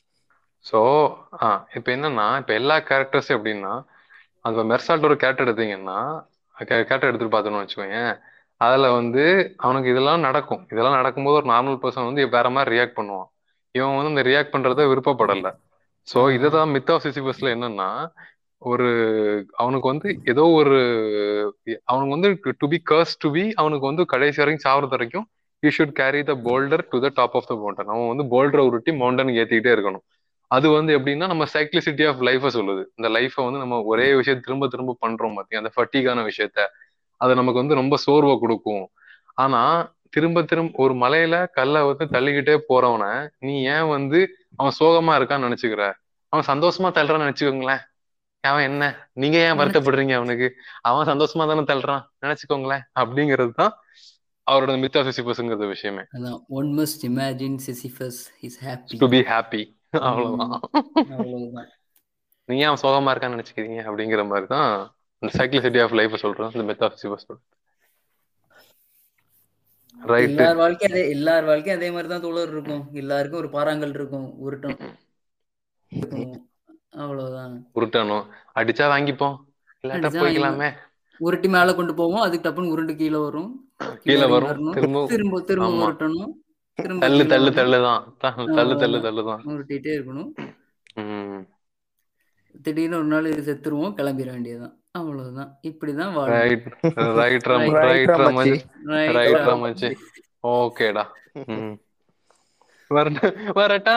சோ ஆ இப்ப என்னன்னா இப்ப எல்லா கேரக்டர்ஸும் எப்படின்னா அந்த மெர்சால்ட் ஒரு கேரக்டர் எடுத்தீங்கன்னா கேரக்டர் எடுத்துட்டு பார்த்தோம்னு வச்சுக்கோங்க அதுல வந்து அவனுக்கு இதெல்லாம் நடக்கும் இதெல்லாம் நடக்கும்போது ஒரு நார்மல் பர்சன் வந்து வேற மாதிரி ரியாக்ட் பண்ணுவான் இவன் வந்து இந்த ரியாக்ட் பண்றத விருப்பப்படல சோ ஆ. இதுதான் மித் ஆஃப் சிசிபஸ்ல என்னன்னா ஒரு அவனுக்கு வந்து ஏதோ ஒரு அவனுக்கு வந்து to be curse to be அவனுக்கு வந்து கடைசி வரைக்கும் சாவறது வரைக்கும் you should carry the boulder to the top of the mountain அவன் வந்து போல்டரை உருட்டி மவுண்டன் ஏத்திக்கிட்டே இருக்கணும் அது வந்து எப்படின்னா நம்ம சைக்ளிசிட்டி ஆஃப் லைஃபை சொல்லுது இந்த லைஃபை வந்து நம்ம ஒரே விஷயம் திரும்ப திரும்ப பண்றோம் பாத்தி அந்த ஃபட்டிகான விஷயத்த அது நமக்கு வந்து ரொம்ப சோர்வை கொடுக்கும் ஆனா திரும்ப திரும்ப ஒரு மலையில கல்லை வந்து தள்ளிக்கிட்டே போறவனை நீ ஏன் வந்து அவன் சோகமா இருக்கான்னு நினைச்சுக்கிற அவன் சந்தோஷமா தள்ளுறான்னு நினைச்சுக்கோங்களேன் அவன் என்ன நீங்க ஏன் வருத்தப்படுறீங்க அவனுக்கு அவன் சந்தோஷமா தானே தள்ளுறான் நினைச்சுக்கோங்களேன் அப்படிங்கிறது தான் அவரோட மித்தா சிசிபஸ்ங்கிறது விஷயமே அதான் one must imagine Sisyphus is happy to be happy அவ்வளவுதான் அவ்வளவுதான் நீங்க ஏன் அவன் சோகமா இருக்கான்னு நினைச்சுக்கிறீங்க அப்படிங்கிற மாதிரி தான் இந்த சைக்ளிசிட்டி ஆஃப் லைஃப் சொல்றோம் இந்த மெத்தா சிசிபஸ் ரைட் எல்லார் வாழ்க்கையும் அதே எல்லார் வாழ்க்கையும் அதே மாதிரி தான் தோழர் இருக்கும் எல்லாருக்கும் ஒரு பாறாங்கல் இருக்கும் உருட்டம் இருக்கும் அவ்வளவுதான் உருட்டணும் அடிச்சா வாங்கிப்போம் இல்லாட்டா அடிச்சா போய்க்கலாமே உருட்டி மேல கொண்டு போவோம் அதுக்கு டப்புன்னு உருண்டு கீழே வரும் கீழே இறங்கி வரும் வரணும். திரும்ப திரும்ப திரும்ப ஆமா. உருட்டணும் திரும்ப தள்ளு கீழே தள்ளு வரணும். தள்ளுதான் த- தள்ளு தள்ளு அவ்வளவுதான். தள்ளுதான் உருட்டிட்டே இருக்கணும் உம் திடீர்னு ஒரு நாள் செத்துருவோம் கிளம்பிட வேண்டியதுதான் அவ்வளவுதான் இப்படிதான் வாழணும் ரைட் ரைட் ரம் Right. ரைட் Right, ரம் மச்சி. Right. ரைட் ரம் மச்சி ஓகேடா ம் வரட்டா வரட்டா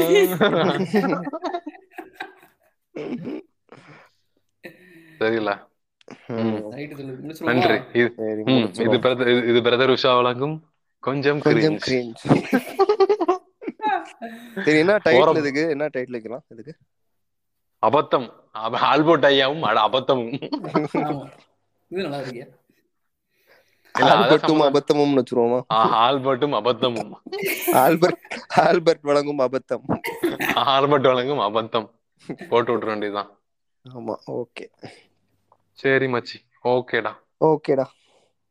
சரில ம். Right சொல்லு. நன்றி முடிச்சிருவோமா? இது சரி ம், இது முடிச்சிருவோம். பிரதர் இது- இது பிரதர் உஷா வழங்கும் கொஞ்சம் கொஞ்சம் cringe. கிரீஞ்ச் சரி என்ன டைட்டில் ஓரம். இதுக்கு என்ன டைட்டில் வைக்கலாம் இதுக்கு அபத்தம் அப- ஆல்பர்ட் ஐயாவும் அட அபத்தமும் ஆமா. இது நல்லா இருக்கியா இல்ல, அதான் ஆல்பர்ட்டும் சம்மந்தம். அபத்தமும் வச்சிருவோமா ஆ, ஆல்பர்ட்டும் அபத்தமும் ஆல்பர்ட் ஆல்பர்ட் வழங்கும் அபத்தம் ஆல்பர்ட் வழங்கும் அபத்தம் போட்டு விட்டுற வேண்டியதுதான் ஆமா ஓகே சரி மச்சி ஓகேடா ஓகேடா